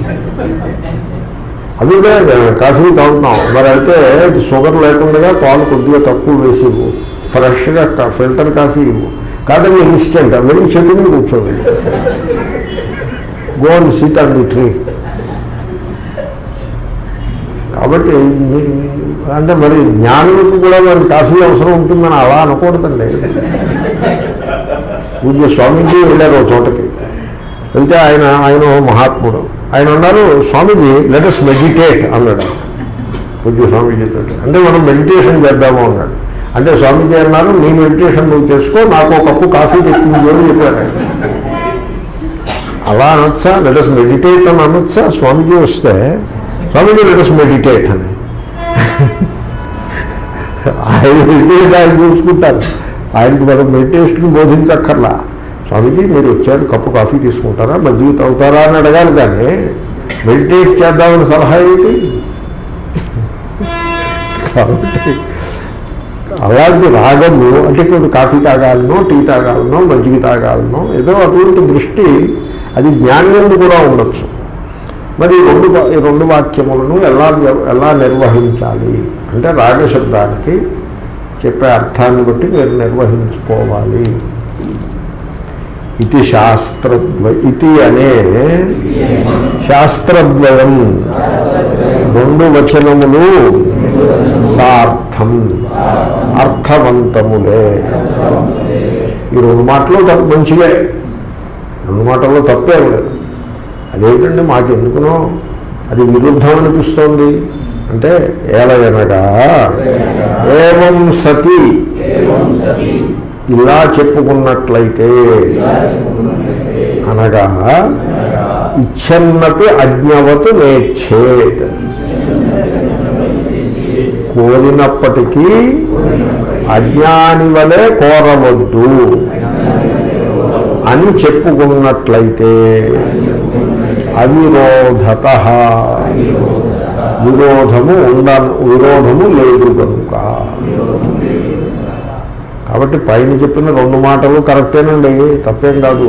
అదిగే కాఫీ తాగుతున్నాం మరి అయితే షుగర్ లేకుండా పాలు కొద్దిగా తక్కువ వేసి ఇవ్వు ఫ్రెష్గా కా- ఫిల్టర్ కాఫీ ఇవ్వు కాదండి ఇన్స్టెంట్ వెళ్ళి చెట్టు మీద కూర్చోవాలి go and sit on the tree కాబట్టి మీ- అంటే మరి జ్ఞానులకు కూడా మరి కాఫీ అవసరం ఉంటుందని అలా అనకూడదండి పూజ్య స్వామీజీ వెళ్ళారు ఒక చోటకి వెళ్తే ఆయన ఆయన ఓ మహాత్ముడు ఆయన అన్నారు స్వామీజీ లెటస్ మెడిటేట్ అన్నాడు పూజ్య స్వామీజీతో అంటే మనం మెడిటేషన్ చేద్దాము అన్నాడు అంటే స్వామీజీ అన్నారు నీ మెడిటేషన్ నువ్వు చేసుకో నాకు ఒక కప్పు కాఫీ తెప్పింది అని చెప్పారు ఆయన. అలా అనొచ్చా లెటస్ మెడిటేట్ అని అనొచ్చా స్వామీజీ వస్తే స్వామీజీ లెటస్ మెడిటేట్ అని ఆయన మెడిటేషన్ ఆయన చూసుకుంటారు ఆయనకి మనం మెడిటేషన్ బోధించక్కర్లా స్వామీజీ మీరు వచ్చారు కప్పు కాఫీ తీసుకుంటారా మజ్జిగ తాగుతారా అని అడగాలి కానీ మెడిటేట్ చేద్దామని సలహా ఏంటి కాబట్టి అలాంటి రాగము అంటే కొద్ది కాఫీ తాగాలనో టీ తాగాలనో మజ్జిగ తాగాలనో ఏదో అటువంటి దృష్టి అది జ్ఞానంలో కూడా ఉండొచ్చు మరి ఈ రెండు వా- ఈ రెండు వాక్యములను ఎలా వ్య- ఎలా నిర్వహించాలి అంటే రాగశబ్దానికి చెప్పే అర్థాన్ని బట్టి మీరు నిర్వహించుకోవాలి ఇది శాస్త్రద్వ ఇది అనే శాస్త్రద్వయం రెండు వచనములు సార్థం అర్థవంతములే ఈ రెండు మాటలు తప్ప మంచివే రెండు మాటల్లో తప్పేం లేదు అదేంటండి మాకు ఎందుకునో అది విరుద్ధం అనిపిస్తోంది అంటే ఏలయనగా ఏవం సతి ఇలా చెప్పుకున్నట్లయితే అనగా ఇచ్చన్నపి అజ్ఞవత్ నేచ్చేత్ కోరినప్పటికీ అజ్ఞాని వలె కోరవద్దు అని చెప్పుకున్నట్లయితే అవిరోధత విరోధము ఉండ విరోధము లేదు కనుక కాబట్టి పైన చెప్పిన రెండు మాటలు కరెక్టేనండి తప్పేం కాదు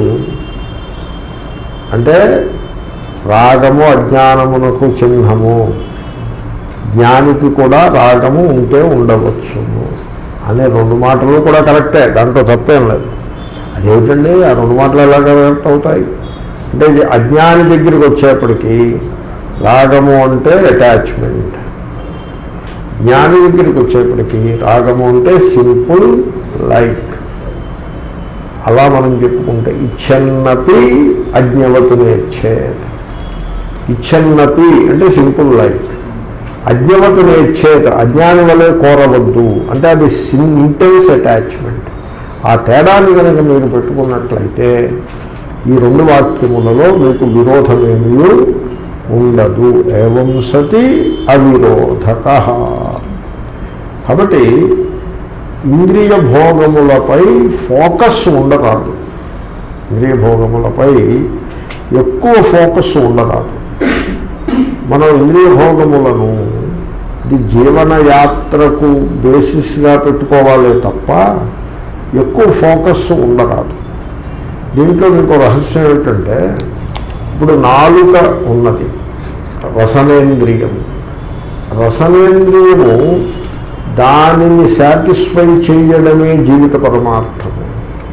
అంటే రాగము అజ్ఞానమునకు చిహ్నము జ్ఞానికి కూడా రాగము ఉంటే ఉండవచ్చును అనే రెండు మాటలు కూడా కరెక్టే దాంట్లో తప్పేం లేదు అదేమిటండి ఆ రెండు మాటలు ఎలా కరెక్ట్ అవుతాయి అంటే ఇది అజ్ఞాని దగ్గరికి వచ్చేప్పటికీ రాగము అంటే అటాచ్మెంట్ జ్ఞాని దగ్గరికి వచ్చేప్పటికీ రాగము అంటే సింపుల్ లైక్ అలా మనం చెప్పుకుంటే ఇచ్చన్నపి అజ్ఞవతునేచ్చేత్ ఇచ్చన్నపి అంటే సింపుల్ లైక్ అజ్ఞవతునేచ్చేత్ అజ్ఞాని వలె కోరవద్దు అంటే అది ఇంటెన్స్ అటాచ్మెంట్ ఆ తేడాన్ని కనుక మీరు పెట్టుకున్నట్లయితే ఈ రెండు వాక్యములలో మీకు విరోధమేమీ ఉండదు ఏవం సతి అవిరోధత కాబట్టి ఇంద్రియ భోగములపై ఫోకస్ ఉండరాదు ఇంద్రియ భోగములపై ఎక్కువ ఫోకస్ ఉండరాదు మనం ఇంద్రియ భోగములను ఇది జీవన యాత్రకు బేసిస్గా పెట్టుకోవాలే తప్ప ఎక్కువ ఫోకస్ ఉండరాదు దీంట్లో మీకు రహస్యం ఏమిటంటే ఇప్పుడు నాలుక ఉన్నది రసనేంద్రియము రసనేంద్రియము దానిని సాటిస్ఫై చేయడమే జీవిత పరమార్థము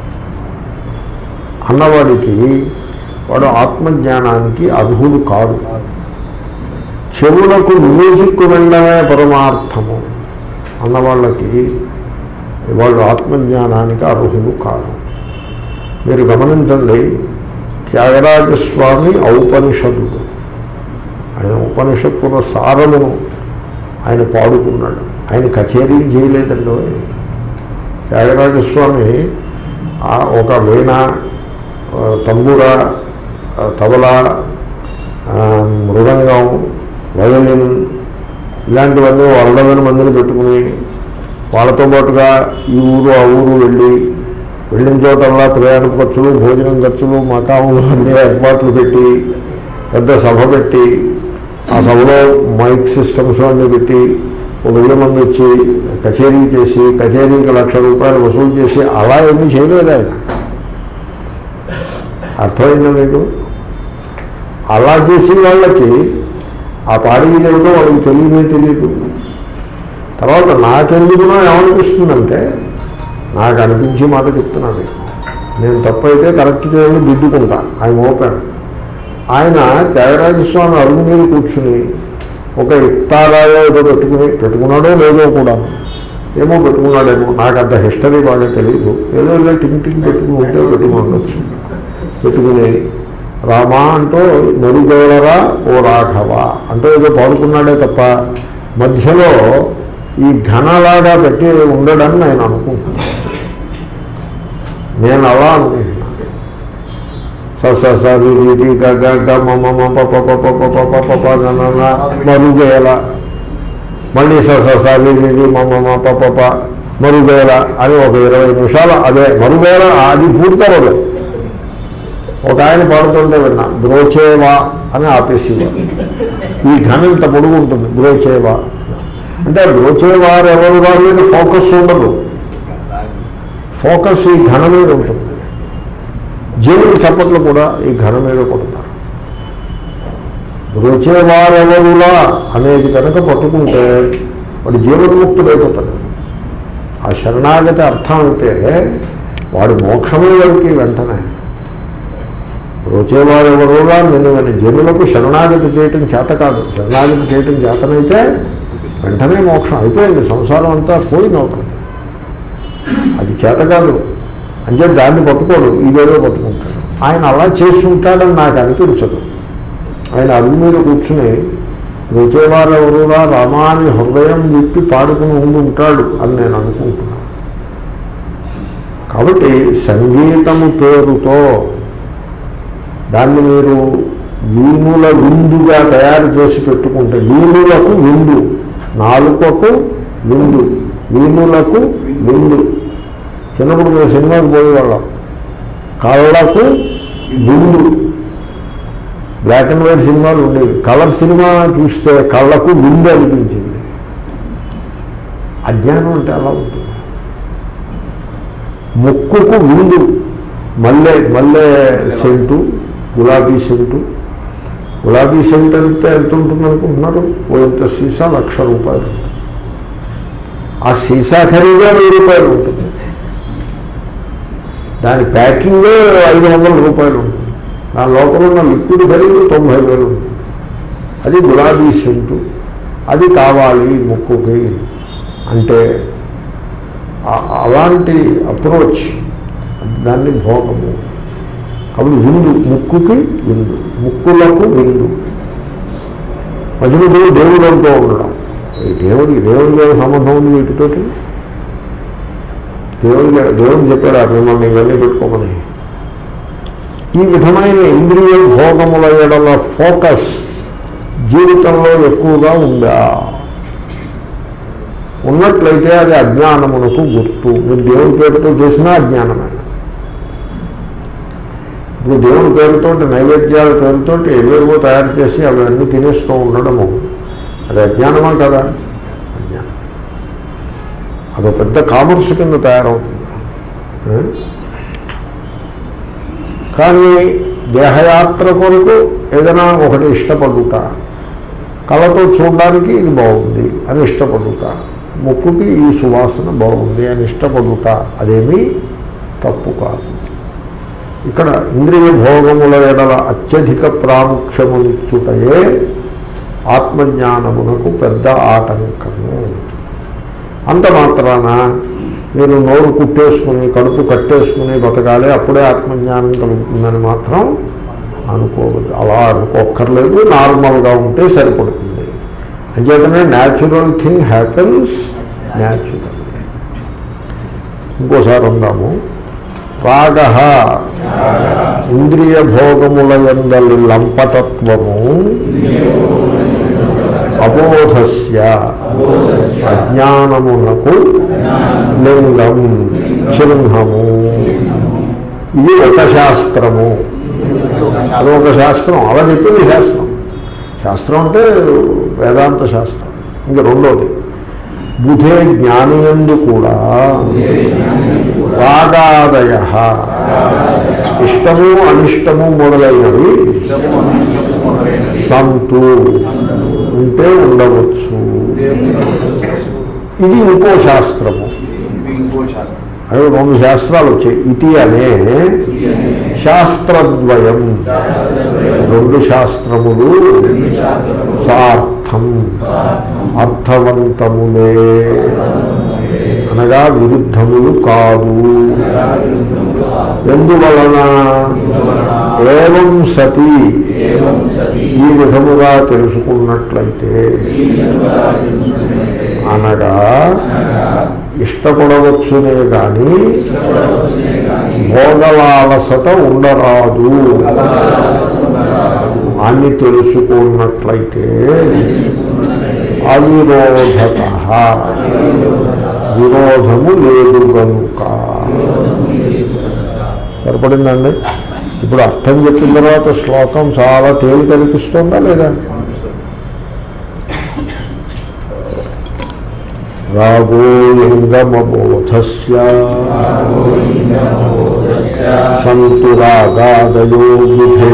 అన్నవాడికి వాడు ఆత్మజ్ఞానానికి అర్హుడు కాదు చెవులకు మ్యూజిక్ వినడమే పరమార్థము అన్నవాళ్ళకి వాళ్ళు ఆత్మజ్ఞానానికి అర్హులు కాదు మీరు గమనించండి త్యాగరాజస్వామి ఔపనిషదుడు ఆయన ఉపనిషత్తుల సారమును ఆయన పాడుకున్నాడు ఆయన కచేరీ చేయలేదండి త్యాగరాజస్వామి ఆ ఒక వీణ ఆ, తంబూర ఆ, తబల ఆ, మృదంగం వయలిన్ ఇలాంటివన్నీ వందల మందిని పెట్టుకుని వాళ్ళతో పాటుగా ఈ ఊరు ఆ ఊరు వెళ్ళి వెళ్ళిన చోటల్లా ప్రయాణ ఖర్చులు భోజనం ఖర్చులు మకాములు అన్ని ఏర్పాట్లు పెట్టి పెద్ద సభ పెట్టి ఆ సభలో మైక్ సిస్టమ్స్ అన్నీ పెట్టి ఒక వెయ్యి మంది వచ్చి కచేరీ చేసి కచేరీకి లక్ష రూపాయలు వసూలు చేసి అలా ఏమీ చేయలేదు ఆయన అర్థమైందా మీకు అలా చేసే వాళ్ళకి ఆ పాడికి ఏమిటో వాళ్ళకి తెలియనే తెలియదు తర్వాత నాకెందుకునో ఏమనిపిస్తుందంటే నాకు అనిపించి మాట చెప్తున్నాను నేను తప్పైతే కరెక్ట్ చేయాలని దిద్దుకుంటా ఆయన ఓపెన్ ఆయన త్యాగరాజస్వామి అరుగు మీద కూర్చుని ఒక ఇఫ్తారాయో ఏదో పెట్టుకుని పెట్టుకున్నాడో లేదో కూడా ఏమో పెట్టుకున్నాడేమో నాకు అంత హిస్టరీ బాగా తెలియదు ఏదో ఇలా టింగ్ టింగ్ పెట్టుకుని ఉంటే పెట్టుకుని ఉండొచ్చు పెట్టుకుని రామా అంటూ మెరుగేలరా ఓ రాఘవ అంటూ ఏదో పాడుకున్నాడే తప్ప మధ్యలో ఈ ఘనలాగా పెట్టి ఉండడని నేను అనుకుంటున్నాను నేను అలా అనుకుంటున్నాను స స స రి రి రి గ గ గ మ మ మ ప ప ప ప ప ప ప ప ప న న న మరుగేల మళ్ళీ స స స రి రి రి మ మ మ ప ప ప మరుగేల అని ఒక ఇరవై నిమిషాలు అదే మరుగేల అది పూర్తవదు ఒక ఆయన పాడుతుంటే విన్నా బ్రోచేవా అని ఆపేసి ఈ ఘనం ఇంత పొడుగు ఉంటుంది బ్రోచేవా అంటే బ్రోచేవారు ఎవరు వారి మీద ఫోకస్ ఉండదు ఫోకస్ ఈ ఘన మీద ఉంటుంది జనులు చప్పట్లు కూడా ఈ ఘన మీద కొడతారు బ్రోచేవారెవరులా అనేది కనుక పట్టుకుంటే వాడు జీవన్ముక్తుడైపోతాడు ఆ శరణాగతి అర్థం అయితే వాడు మోక్షమే వాడికి వెంటనే బ్రోచేవారు ఎవరులా నేను కానీ జనులకు శరణాగతి చేయటం చేత కాదు శరణాగతి చేయటం చేతనైతే వెంటనే మోక్షం అయిపోయింది సంసారం అంతా పోయినవుతుంది అది చేత కాదు అంటే దాన్ని పట్టుకోడు ఇదేదో పట్టుకుంటాడు ఆయన అలా చేస్తుంటాడని నాకు అనిపించదు ఆయన అరుగు మీద కూర్చుని రుచేవారు ఎవరురా రామాని హృదయం విప్పి పాడుకుని ఉండి ఉంటాడు అని నేను అనుకుంటున్నాను కాబట్టి సంగీతము పేరుతో దాన్ని మీరు వీణుల విందుగా తయారు చేసి పెట్టుకుంటే వీణులకు విందు నాలుకకు విందు వీణులకు విందు చిన్నప్పుడు మేము సినిమాకి పోయేవాళ్ళం కళ్ళకు విందు బ్లాక్ అండ్ వైట్ సినిమాలు ఉండేవి కలర్ సినిమా చూస్తే కళ్ళకు విందు అనిపించింది అజ్ఞానం అంటే అలా ఉంటుంది ముక్కుకు విందు మల్లె మల్లె సెంటు గులాబీ సెంటు గులాబీ సెంట్ అంటే ఎంత ఉంటుంది అనుకుంటున్నారు ఓ ఇంత సీసా లక్ష రూపాయలు ఉంటుంది. ఆ సీసా ఖరీదే వెయ్యి రూపాయలు ఉంటుంది దాని ప్యాకింగే ఐదు వందల రూపాయలు ఉంటుంది దాని లోపల ఉన్న లిక్విడ్ ఖరీదు తొంభై వేలు ఉంటుంది అది గులాబీ సెంటు అది కావాలి ముక్కుకి అంటే ఆ- అలాంటి అప్రోచ్ దాన్ని భోగము కాబట్టి విందు ముక్కుకి విందు ముక్కులకు విందు మధ్య మధ్యలో దేవుడు అంటూ ఉండడం ఈ దేవుడికి దేవుడికి ఏం సంబంధం ఉంది వీటితోటి దేవుడికి దేవుడు చెప్పాడా మిమ్మల్ని ఇవన్నీ పెట్టుకోమని ఈ విధమైన ఇంద్రియ భోగముల ఎడల ఫోకస్ జీవితంలో ఎక్కువగా ఉందా ఉన్నట్లయితే అది అజ్ఞానమునకు గుర్తు మీరు దేవుని పేరుతో చేసినా అజ్ఞానమే ఇప్పుడు దేవుని పేరుతో నైవేద్యాల పేరుతో ఎవేవో తయారు చేసి అవన్నీ తినేస్తూ ఉండడము అది అజ్ఞానమా కదా అజ్ఞానం అదో పెద్ద కామర్స్ కింద తయారవుతుంది ఆ? కానీ దేహయాత్ర కొరకు ఏదైనా ఒకటి ఇష్టపడుట కళతో చూడడానికి ఇది బాగుంది అని ఇష్టపడుట ముక్కుకి ఈ సువాసన బాగుంది అని ఇష్టపడుట అదేమీ తప్పు కాదు ఇక్కడ ఇంద్రియ భోగముల ఎడల అత్యధిక ప్రాముఖ్యమునిచ్చుటయే ఆత్మజ్ఞానమునకు పెద్ద ఆటంకము అంత మాత్రాన మీరు నోరు కుట్టేసుకుని కడుపు కట్టేసుకుని బతకాలి అప్పుడే ఆత్మజ్ఞానం కలుగుతుందని మాత్రం అనుకోవద్దు అలా అనుకోక్కర్లేదు నార్మల్గా ఉంటే సరిపడుతుంది అంచేతనే న్యాచురల్ థింగ్ హ్యాపెన్స్ న్యాచురల్ ఇంకోసారి ఉందాము రాగ ఇంద్రియ భోగముల ఎందలి లంపతత్వము అబోధస్య అజ్ఞానమునకు లింగం చిహ్నము ఇది ఒక శాస్త్రము అది ఒక శాస్త్రం అలా చెప్పింది శాస్త్రం శాస్త్రం అంటే వేదాంత శాస్త్రం ఇంకా రెండోది బుధే జ్ఞానియందు కూడా రాగాదయ ఇష్టము అనిష్టము మొదలైనవి సంతు ఉంటే ఉండవచ్చు ఇది ఇంకో శాస్త్రము ఇంకో శాస్త్రం అవి రెండు శాస్త్రాలు వచ్చాయి ఇతి అనే శాస్త్రద్వయం రెండు శాస్త్రములు సార్థం అర్థవంతములే అనగా విరుద్ధములు కాదు ఎందువలన ఏవం సతి ఈ విధముగా తెలుసుకున్నట్లయితే అనగా ఇష్టపడవచ్చునే గాని భోగలాలసత ఉండరాదు అని తెలుసుకున్నట్లయితే అవిరోధత విరోధము లేదు కనుక సరిపడిందండి ఇప్పుడు అర్థం చెప్పిన తర్వాత శ్లోకం చాలా తేలిక అనిపిస్తుందా లేదా రాగోలింగమబోధస్య సంతు రాగాదయో బుధే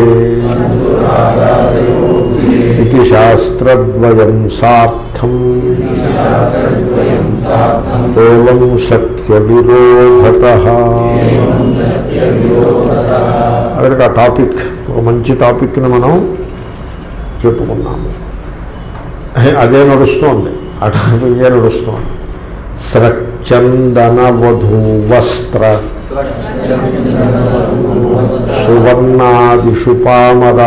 ఇది శాస్త్రద్వయం సార్థం ఏం సత్య విరోధత అక్కడికి ఆ టాపిక్ ఒక మంచి టాపిక్ని మనం చెప్పుకున్నాము అదే నడుస్తోంది ఆ టాపిక్గా నడుస్తోంది స్రచందన వధూ వస్త్ర సువర్ణాదిషు పామర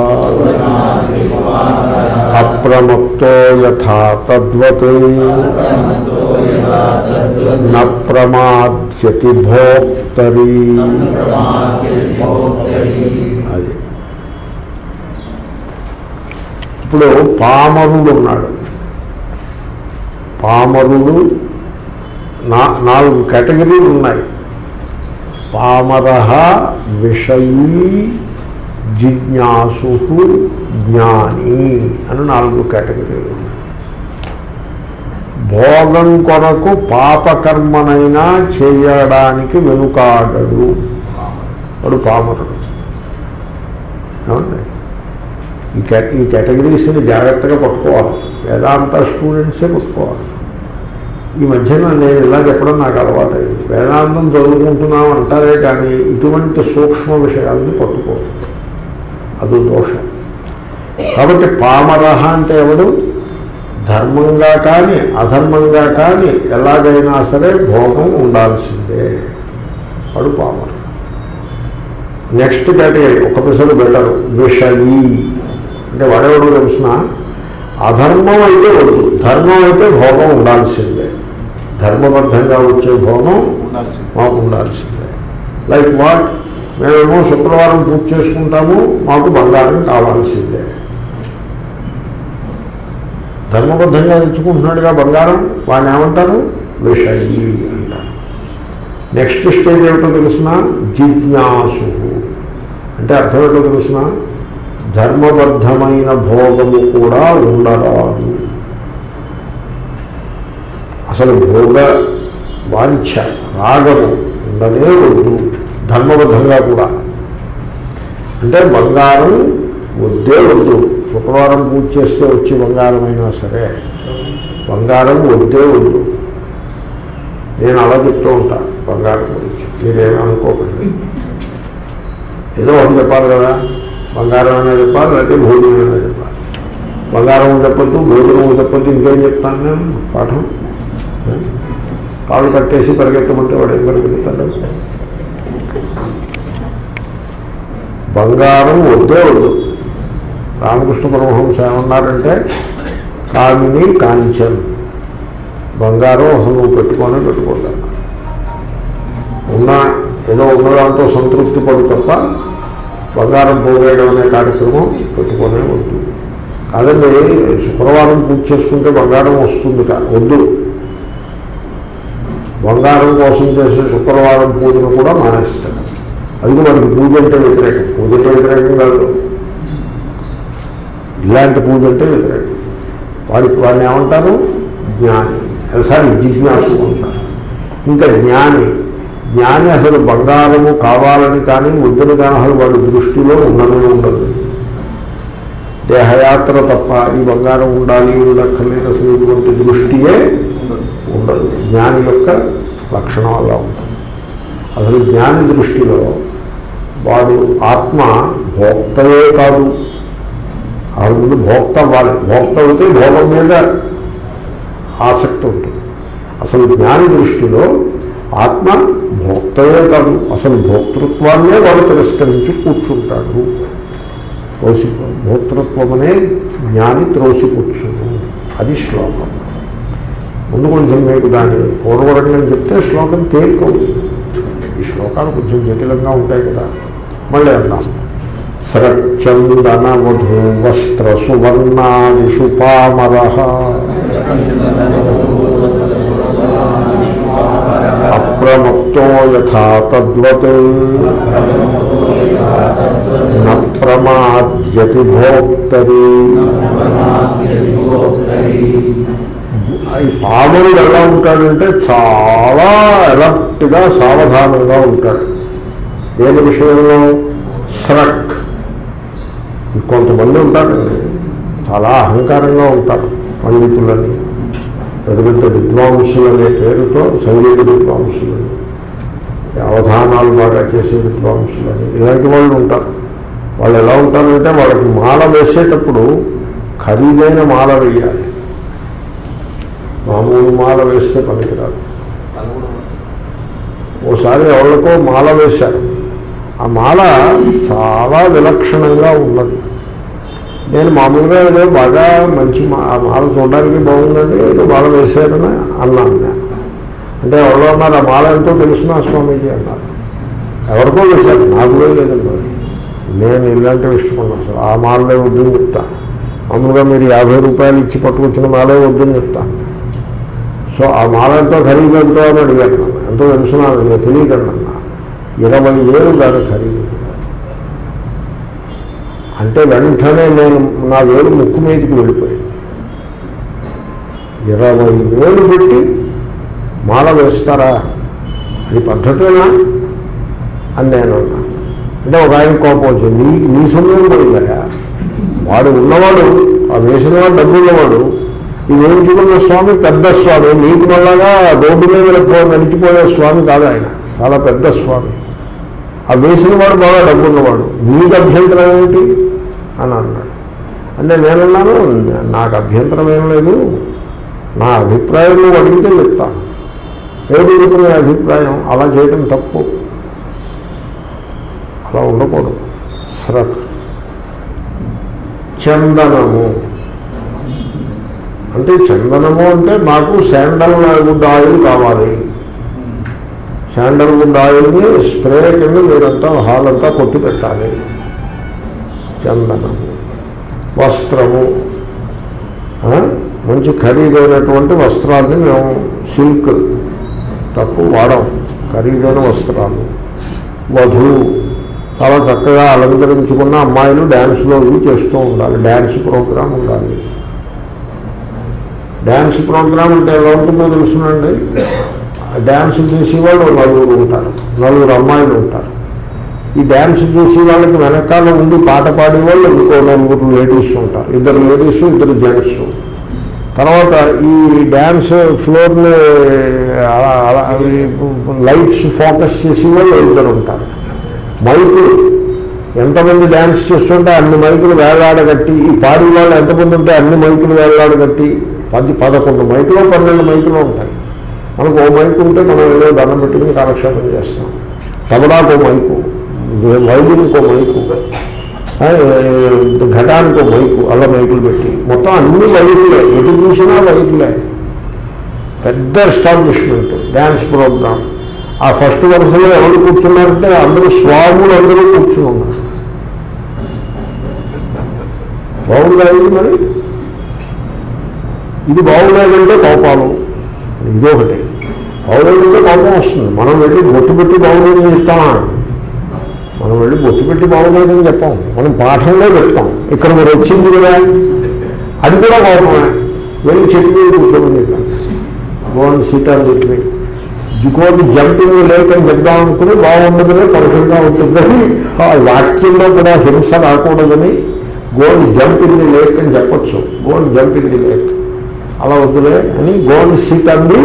అప్రమత్తో యథా తద్వత్ న ప్రమాద్యతి భోక్తరి అది ఇప్పుడు పామరుడు ఉన్నాడు పామరుడు నా నాలుగు కేటగిరీలు ఉన్నాయి పామర విషయీ జిజ్ఞాసు జ్ఞాని అని నాలుగు కేటగిరీలు ఉన్నాయి భోగం కొరకు పాపకర్మనైనా చేయడానికి వెనుకాడడు వాడు పామరుడు ఏమండి ఈ కే ఈ కేటగిరీస్ని జాగ్రత్తగా పట్టుకోవాలి వేదాంత స్టూడెంట్సే పట్టుకోవాలి ఈ మధ్యన నేను ఇలా చెప్పడం నాకు అలవాటైంది వేదాంతం చదువుకుంటున్నాం అంటారే కానీ ఇటువంటి సూక్ష్మ విషయాలని పట్టుకోరు అది దోషం కాబట్టి పామరహ అంటే ఎవడు ధర్మంగా కానీ అధర్మంగా కానీ ఎలాగైనా సరే భోగం ఉండాల్సిందే వాడు పామరు నెక్స్ట్ కేటగిరీ ఒక పిసలు బెటరు విషయీ అంటే వాడేవాడు తెలిసిన అధర్మం అయితే వద్దు ధర్మం అయితే భోగం ఉండాల్సిందే ధర్మబద్ధంగా వచ్చే భోగం ఉండాల్సింది మాకు ఉండాల్సిందే లైక్ వాట్ మేమేమో శుక్రవారం పూజ చేసుకుంటాము మాకు బంగారం కావాల్సిందే ధర్మబద్ధంగా తెచ్చుకుంటున్నాడుగా బంగారం వాడిని ఏమంటారు విషయీ అంటారు నెక్స్ట్ స్టేజ్ ఏమిటో తెలిసిన జిజ్ఞాసు అంటే అర్థం ఏంటో తెలిసిన ధర్మబద్ధమైన భోగము కూడా ఉండరాదు అసలు భోగ వాంఛ రాగము ఉండనే వద్దు ధర్మబద్ధంగా కూడా అంటే బంగారం వద్దే వద్దు శుక్రవారం పూజ చేస్తే వచ్చే బంగారం అయినా సరే బంగారం వద్దే వద్దు నేను అలా చెప్తూ ఉంటాను బంగారం గురించి మీరేమీ అనుకోకండి ఏదో ఒకటి చెప్పాలి కదా బంగారం అయినా చెప్పాలి లేకపోతే భోజనం అయినా చెప్పాలి బంగారం చెప్పొద్దు భోజనం చెప్పొద్దు ఇంకేం చెప్తాను నేను పాఠం కాళ్ళు కట్టేసి పరిగెత్తమంటే వాడు ఏం పరిగెత్తాడు బంగారం వద్దే వద్దు రామకృష్ణ పరమహంస ఏమన్నారంటే కామిని కాంచన్ బంగారం అసలు నువ్వు పెట్టుకొని పెట్టుకోలేదు ఉన్న ఏదో ఉన్న దాంతో సంతృప్తి పడు తప్ప బంగారం పోగేయడం అనే కార్యక్రమం పెట్టుకునే వద్దు కాదండి శుక్రవారం పూజ చేసుకుంటే బంగారం వస్తుంది కా వద్దు బంగారం కోసం చేసే శుక్రవారం పూజను కూడా మానేస్తాడు అది మనకి పూజ అంటే వ్యతిరేకం పూజ అంటే వ్యతిరేకం కాదు ఇలాంటి పూజ అంటే వ్యతిరేకం వాడి వాడిని ఏమంటారు జ్ఞాని సారీ జిజ్ఞాసు అంటారు ఇంకా జ్ఞాని జ్ఞాని అసలు బంగారము కావాలని కానీ వద్దని కానీ అసలు వాడి దృష్టిలో ఉండనే ఉండదు దేహయాత్ర తప్ప ఈ బంగారం ఉండాలి ఉండక్కర్లేదు అసలు ఇటువంటి దృష్టియే ఉండదు జ్ఞాని యొక్క లక్షణం అలా ఉంటుంది అసలు జ్ఞాని దృష్టిలో వాడు ఆత్మ భోక్తయే కాదు ఆ ముందు భోక్త అవ్వాలి భోక్త అయితే భోగం మీద ఆసక్తి ఉంటుంది అసలు జ్ఞాని దృష్టిలో ఆత్మ భోక్తయే కాదు అసలు భోక్తృత్వాన్నే వాడు తిరస్కరించి కూర్చుంటాడు త్రోసి భోక్తృత్వం అనే జ్ఞాని త్రోసిపుచ్చును అది శ్లోకం ముందు కొంచెం మీకు దాని పూర్వరంగం చెప్తే శ్లోకం తేలికవుతుంది ఈ శ్లోకాలు కొంచెం జటిలంగా ఉంటాయి కదా మళ్ళీ అందాం సరచందన వధూ వస్త్ర సువర్ణాదిషు పామర అప్రమత్తో యథా తద్వత్ న ప్రమాద్యతి భోక్తరి ఈ పాముడు ఎలా ఉంటాడంటే చాలా ఎలర్ట్గా సావధానంగా ఉంటాడు దేని విషయంలో స్రక్ ఈ కొంతమంది ఉంటారండి చాలా అహంకారంగా ఉంటారు పండితులని పెద్ద పెద్ద విద్వాంసులు అనే పేరుతో సంగీత విద్వాంసులని అవధానాలు బాగా చేసే విద్వాంసులని ఇలాంటి వాళ్ళు ఉంటారు వాళ్ళు ఎలా ఉంటారంటే వాళ్ళకి మాల వేసేటప్పుడు ఖరీదైన మాల వేయాలి మామూలు మాల వేస్తే పనికిరాదు అది కూడా ఓసారి ఎవరికో మాల వేశారు ఆ మాల చాలా విలక్షణంగా ఉన్నది నేను మామూలుగా ఏదో బాగా మంచి మా ఆ మాల చూడడానికి బాగుందండి ఏదో మాల వేశారని అన్నాను నేను అంటే ఎవరో ఉన్నారు ఆ మాల ఎంతో తెలుసునా స్వామీజీ అన్నారు ఎవరికో వేశారు నాకు లేదండి అది. నేను ఇలాంటివి ఇష్టపడినా సార్ ఆ మాలలే వద్దని చెప్తా మామూలుగా మీరు యాభై రూపాయలు ఇచ్చి పట్టుకొచ్చిన మాలే వద్దని చెప్తాను సో ఆ మాల ఎంతో ఖరీదు ఎంతో అని అడిగారు నన్ను ఎంతో తెలుసున్నాను నేను తెలియదండి అన్న ఇరవై ఏళ్ళు దాని ఖరీదు అంటే వెంటనే నేను నా వేలు ముక్కు మీదకి వెళ్ళిపోయింది ఇరవై వేలు పెట్టి మాల వేస్తారా అది పద్ధతేనా అని నేను అన్నా అంటే ఒక ఆయన కోపం వచ్చింది నీ నీ సమయం పోయిందా వాడు ఉన్నవాడు ఆ వేసిన వాడు డబ్బు ఉన్నవాడు ఈ వేయించుకున్న స్వామి పెద్ద స్వామి నీకు మళ్ళాగా రోడ్డు మీద పో- నడిచిపోయే స్వామి కాదు ఆయన చాలా పెద్ద స్వామి ఆ వేసిన వాడు బాగా డబ్బు ఉన్నవాడు నీకు అభ్యంతరం ఏమిటి అని అన్నాడు అంటే నేనున్నాను నాకు అభ్యంతరం ఏం లేదు నా అభిప్రాయం నువ్వు అడిగితే చెప్తాను ఏడు నీ అభిప్రాయం అలా చేయడం తప్పు అలా ఉండకూడదు శ్రద్ధ చందనము అంటే చందనము అంటే మాకు శాండల్ వుడ్ ఆయిల్ కావాలి శాండల్ వుడ్ ఆయిల్ని స్ప్రే కింద మీరంతా హాల్ అంతా కొట్టి పెట్టాలి చందనము వస్త్రము ఆ? మంచి ఖరీదైనటువంటి వస్త్రాన్ని మేము సిల్క్ తక్కువ వాడం ఖరీదైన వస్త్రాలు వధువు చాలా చక్కగా అలంకరించుకున్న అమ్మాయిలు డ్యాన్స్లో ఇవి చేస్తూ ఉండాలి డ్యాన్స్ ప్రోగ్రాం ఉండాలి డ్యాన్స్ ప్రోగ్రాం అంటే ఎలా ఉంటుందో తెలుసునండి డ్యాన్స్ చేసేవాళ్ళు నలుగురు ఉంటారు నలుగురు అమ్మాయిలు ఉంటారు ఈ డ్యాన్స్ చూసి వాళ్ళకి వెనకాల ఉండి పాట పాడే వాళ్ళు ఇంకో నలుగురు లేడీస్ ఉంటారు ఇద్దరు లేడీస్ ఇద్దరు జెంట్స్ తర్వాత ఈ డ్యాన్స్ ఫ్లోర్ని అలా అలా అవి లైట్స్ ఫోకస్ చేసి వాళ్ళు ఇద్దరు ఉంటారు మైకులు ఎంతమంది డ్యాన్స్ చేస్తుంటే అన్ని మైకులు వేలాడగట్టి ఈ పాడి వాళ్ళు ఎంతమంది ఉంటే అన్ని మైకులు వేలాడగట్టి పది పదకొండు మైకులు పన్నెండు మైకులు ఉంటాయి మనకు ఓ మైకు ఉంటే మనం ఏదో దండం పెట్టుకుని కాలక్షేపం చేస్తాం తబలాకు ఓ మైకు వైద్యునికి ఓ మైకు ఆ, ఘటానికి ఓ మైకు అలా మైకులు పెట్టి మొత్తం అన్ని లైట్లే ఎటు చూసినా లైట్లే పెద్ద ఎస్టాబ్లిష్మెంట్ డ్యాన్స్ ప్రోగ్రామ్ ఆ ఫస్ట్ వరుసలో ఎవరు కూర్చున్నారంటే అందరూ స్వాములు అందరూ కూర్చుని ఉన్నారు బాగుందా ఇది మరి ఇది బాగులేదంటే కోపాలు ఇదొకటి బాగులేదంటే కోపం వస్తుంది మనం వెళ్ళి బొట్టు పెట్టి బాగులేదని చెప్తామా మనం వెళ్ళి బొట్టు పెట్టి బాగులేదని చెప్పాం మనం పాఠంలో చెప్తాం ఇక్కడ మీరు వచ్చింది కదా అది కూడా కోపమే వెళ్ళి చెట్టు మీద కూర్చోమని చెప్పాను గోన్ సీట్ అని చెప్పి జుకోని జంపింగ్ లేకని చెప్దాం అనుకుని బాగుండదని పరుషంగా ఉంటుందని ఆ వాక్యంలో కూడా హింస రాకూడదని గోల్డ్ జంపింగ్ లేక్ అని చెప్పొచ్చు గోల్డ్ జంపింగ్ లేక్ అలా వద్దులే అని గోల్డ్ సీట్ అంది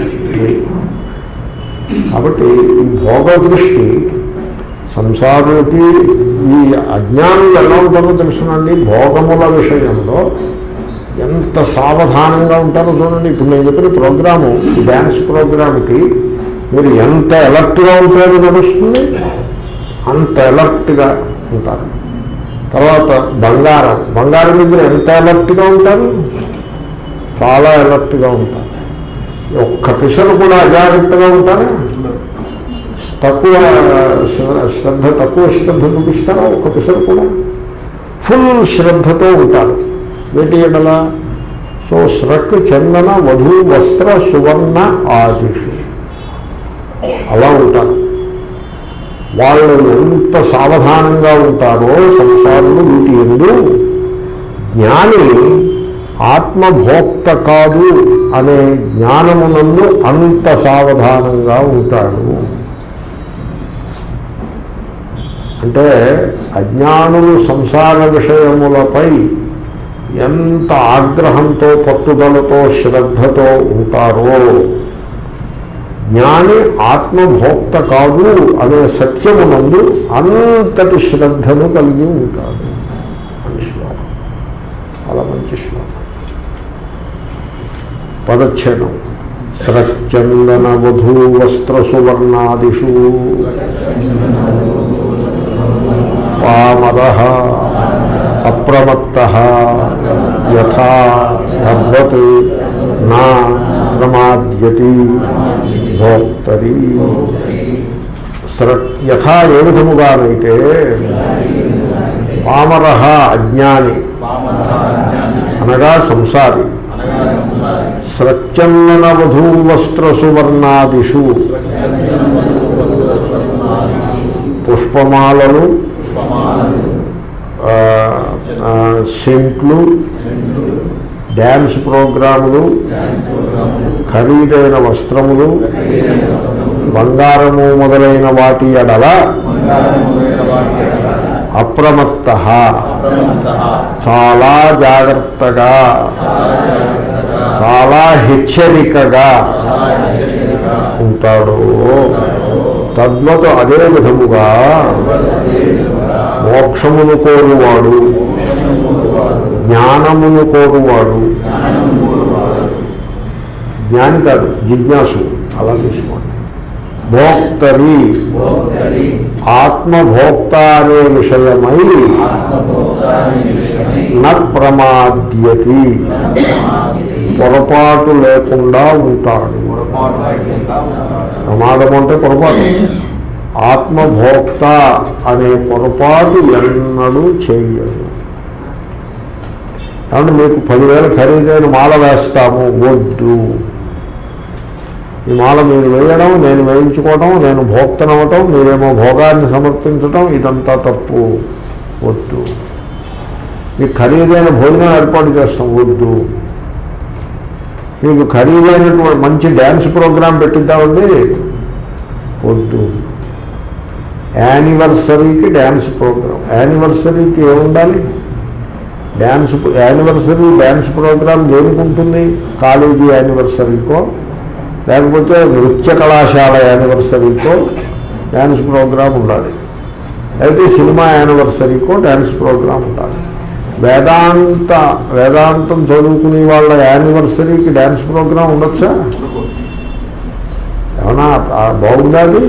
కాబట్టి ఈ భోగ దృష్టి సంసారులకి ఈ అజ్ఞానులు ఎలా ఉంటారో తెలుసునండి భోగముల విషయంలో ఎంత సావధానంగా ఉంటారో చూడండి ఇప్పుడు నేను చెప్పిన ప్రోగ్రాము ఈ డ్యాన్స్ ప్రోగ్రామ్కి మీరు ఎంత ఎలర్ట్గా ఉంటారో నడుస్తుంది అంత ఎలర్ట్గా ఉంటారు తర్వాత బంగారం బంగారం దగ్గర ఎంత ఎలర్ట్గా ఉంటారు చాలా ఎలర్ట్గా ఉంటారు ఒక్క పిసరు కూడా అజాగ్రత్తగా ఉంటారా తక్కువ శ్ర- శ్రద్ధ తక్కువ శ్రద్ధ చూపిస్తారా ఒక్క పిసరు కూడా ఫుల్ శ్రద్ధతో ఉంటారు వేటి ఎడల సో స్రక్ చందన వధు వస్త్ర సువర్ణ ఆదిషు అలా ఉంటారు వాళ్ళు ఎంత సావధానంగా ఉంటారో సంసారులు వీటి ఎందు జ్ఞాని ఆత్మభోక్త కాదు అనే జ్ఞానమునందు అంత సావధానంగా ఉంటాడు అంటే అజ్ఞానులు సంసార విషయములపై ఎంత ఆగ్రహంతో పట్టుదలతో శ్రద్ధతో ఉంటారో జ్ఞాని ఆత్మభోక్త కాదు అనే సత్యమునందు అంతటి శ్రద్ధను కలిగి ఉంటాడు అని శ్లోకం చాలా మంచి శ్లోకం పదచ్ఛేదం స్రచ్చందన వధూ వస్త్ర సువర్ణాదిషు పామర అప్రమత్త యథా తద్వత్ నా ప్రమాద్యతి భోక్తరి స్ర యథా ఏ విధముగానైతే పామర అజ్ఞాని అనగా సంసారి స్రచ్చందన వధూ వస్త్ర సువర్ణాదిషు పుష్పమాలలు ఆ, ఆ, సెంట్లు డ్యాన్స్ ప్రోగ్రాములు ఖరీదైన వస్త్రములు బంగారము మొదలైన వాటి ఎడల అప్రమత్త చాలా జాగ్రత్తగా చాలా హెచ్చరికగా ఉంటాడు తద్వత అదే విధముగా మోక్షమును కోరువాడు జ్ఞానమును కోరువాడు జ్ఞాని కాదు జిజ్ఞాసు అలా తీసుకోండి భోక్తరి ఆత్మభోక్త అనే విషయమై న ప్రమాద్యతి పొరపాటు లేకుండా ఉంటాడు ప్రమాదం అంటే పొరపాటు ఆత్మభోక్త అనే పొరపాటు ఎన్నడూ చేయదు కాబట్టి మీకు పదివేల ఖరీదైన మాల వేస్తాము వద్దు ఈ మాల మీరు వేయడం నేను వేయించుకోవడం నేను భోక్తనవ్వటం మీరేమో భోగాన్ని సమర్పించటం ఇదంతా తప్పు వద్దు మీకు ఖరీదైన భోజనం ఏర్పాటు చేస్తాం వద్దు మీకు ఖరీదైనటువంటి మంచి డ్యాన్స్ ప్రోగ్రాం పెట్టిద్దామండి వద్దు యానివర్సరీకి డ్యాన్స్ ప్రోగ్రాం యానివర్సరీకి ఏముండాలి డ్యాన్స్ యానివర్సరీ డ్యాన్స్ ప్రోగ్రాం దేనికి ఉంటుంది కాలేజీ యానివర్సరీకో లేకపోతే నృత్య కళాశాల యానివర్సరీకో డ్యాన్స్ ప్రోగ్రాం ఉండాలి అయితే సినిమా యానివర్సరీకో డ్యాన్స్ ప్రోగ్రాం ఉండాలి వేదాంత వేదాంతం చదువుకునే వాళ్ళ యానివర్సరీకి డ్యాన్స్ ప్రోగ్రాం ఉండొచ్చా ఏమన్నా ఆ బాగుందా అది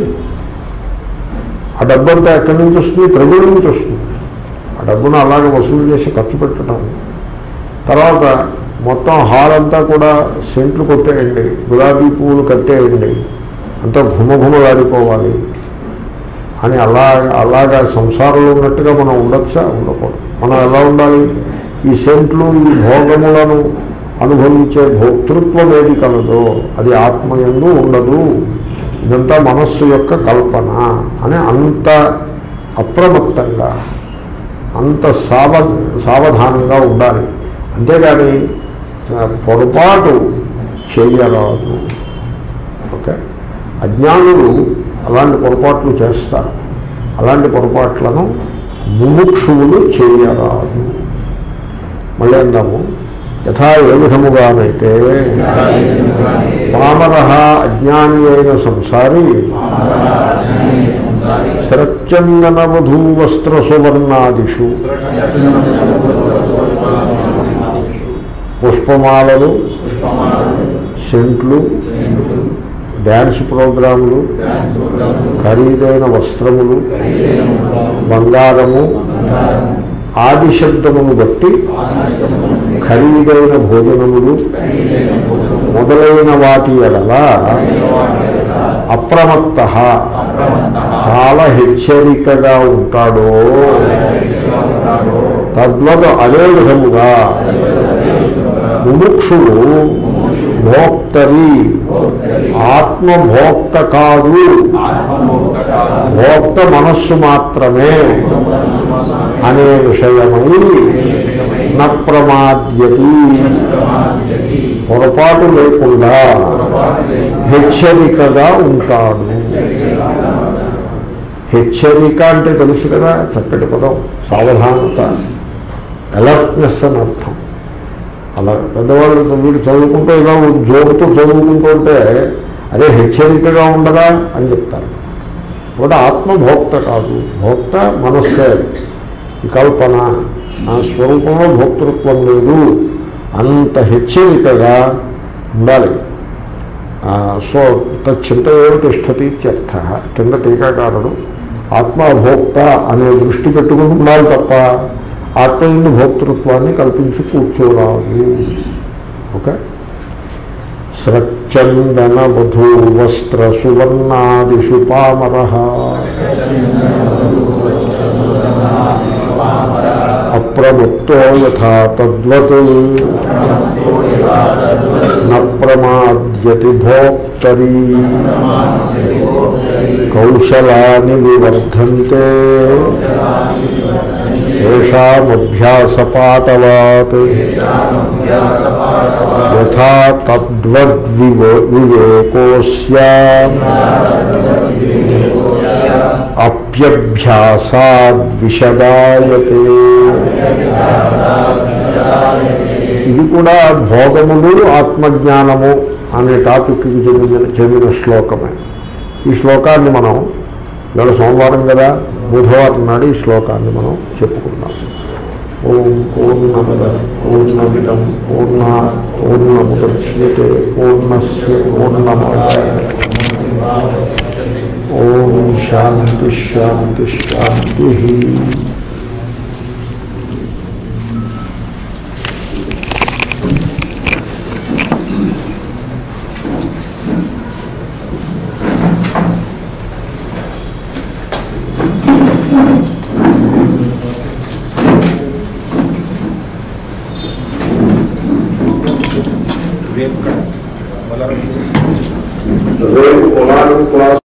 ఆ డబ్బంతా ఎక్కడి నుంచి వస్తుంది ప్రజల నుంచి వస్తుంది ఆ డబ్బును అలాగే వసూలు చేసి ఖర్చు పెట్టడం తర్వాత మొత్తం హాల్ అంతా కూడా సెంట్లు కొట్టేయండి గులాబీ పువ్వులు కట్టేయండి అంతా ఘుమఘుమలాడిపోవాలి అని అలా అలాగా సంసారంలో ఉన్నట్టుగా మనం ఉండొచ్చా ఉండకూడదు మనం ఎలా ఉండాలి ఈ సెంట్లు ఈ భోగములను అనుభవించే భోక్తృత్వం ఏది కలదో అది ఆత్మయందు ఉండదు ఇదంతా మనస్సు యొక్క కల్పన అని అంత అప్రమత్తంగా అంత సావ సావధానంగా ఉండాలి అంతేగాని ఆ, పొరపాటు చేయరాదు ఓకే అజ్ఞానులు అలాంటి పొరపాట్లు చేస్తారు అలాంటి పొరపాట్లను ముముక్షువులు చేయరాదు మళ్ళీ అందాము యథా ఏ విధముగానైతే పామర అజ్ఞాని అయిన సంసారి శరచందన వధూ వస్త్ర సువర్ణాదిషు పుష్పమాలలు సెంట్లు డ్యాన్స్ ప్రోగ్రాములు ఖరీదైన వస్త్రములు బంగారము ఆది శబ్దమును బట్టి ఖరీదైన భోజనములు మొదలైన వాటి ఎడల అప్రమత్త చాలా హెచ్చరికగా ఉంటాడో తద్వత అదే విధముగా ముముక్షుడు భోక్తరి ఆత్మభోక్త కాదు భోక్త మనస్సు మాత్రమే అనే విషయమై న ప్రమాద్యతి పొరపాటు లేకుండా హెచ్చరికగా ఉంటాడు హెచ్చరిక అంటే తెలుసు కదా చక్కటి పదం సావధానత అలర్ట్నెస్ అని అర్థం అలా పెద్దవాళ్ళు వీడు చదువుకుంటూ ఇలా జోకుతూ చదువుకుంటూ ఉంటే అదే హెచ్చరికగా ఉండదా అని చెప్తారు కూడా ఆత్మభోక్త కాదు భోక్త మనస్సే ఈ కల్పన నా స్వరూపంలో భోక్తృత్వం లేదు అంత హెచ్చరికగా ఉండాలి ఆ, సో తచ్చింత ఏమి తిష్టతి ఇత్యర్థ కింద టీకాకారుడు ఆత్మభోక్త అనే దృష్టి పెట్టుకుని ఉండాలి తప్ప ఆత్మ ఇందు భోక్తృత్వాన్ని కల్పించి కూర్చోరాదు ఓకే స్రచ్చందన వధూ వస్త్ర సువర్ణాదిషు పామర అప్రముక్తో యథా తద్వత్ న ప్రమాద్యతి భోక్తరీ కౌశలాని వివర్ధంతే ఏషామభ్యాసపాటవాత్ యథా తద్వద్వివో వివేకోస్యా అప్యభ్యాసాద్విషదాయతే ఇది కూడా భోగములు ఆత్మజ్ఞానము అనే టాపిక్కి చెందిన చెందిన శ్లోకమే ఈ శ్లోకాన్ని మనం ఇవాళ సోమవారం కదా బుధవారం నాడు ఈ శ్లోకాన్ని మనం చెప్పుకుందాం ఓం పూర్ణమద పూర్ణమిదం పూర్ణ పూర్ణముద్యతే పూర్ణస్ పూర్ణమాదాయ ఓం శాంతి శాంతి శాంతి రేపు మళ్ళా రేపు పొలానికి క్లాస్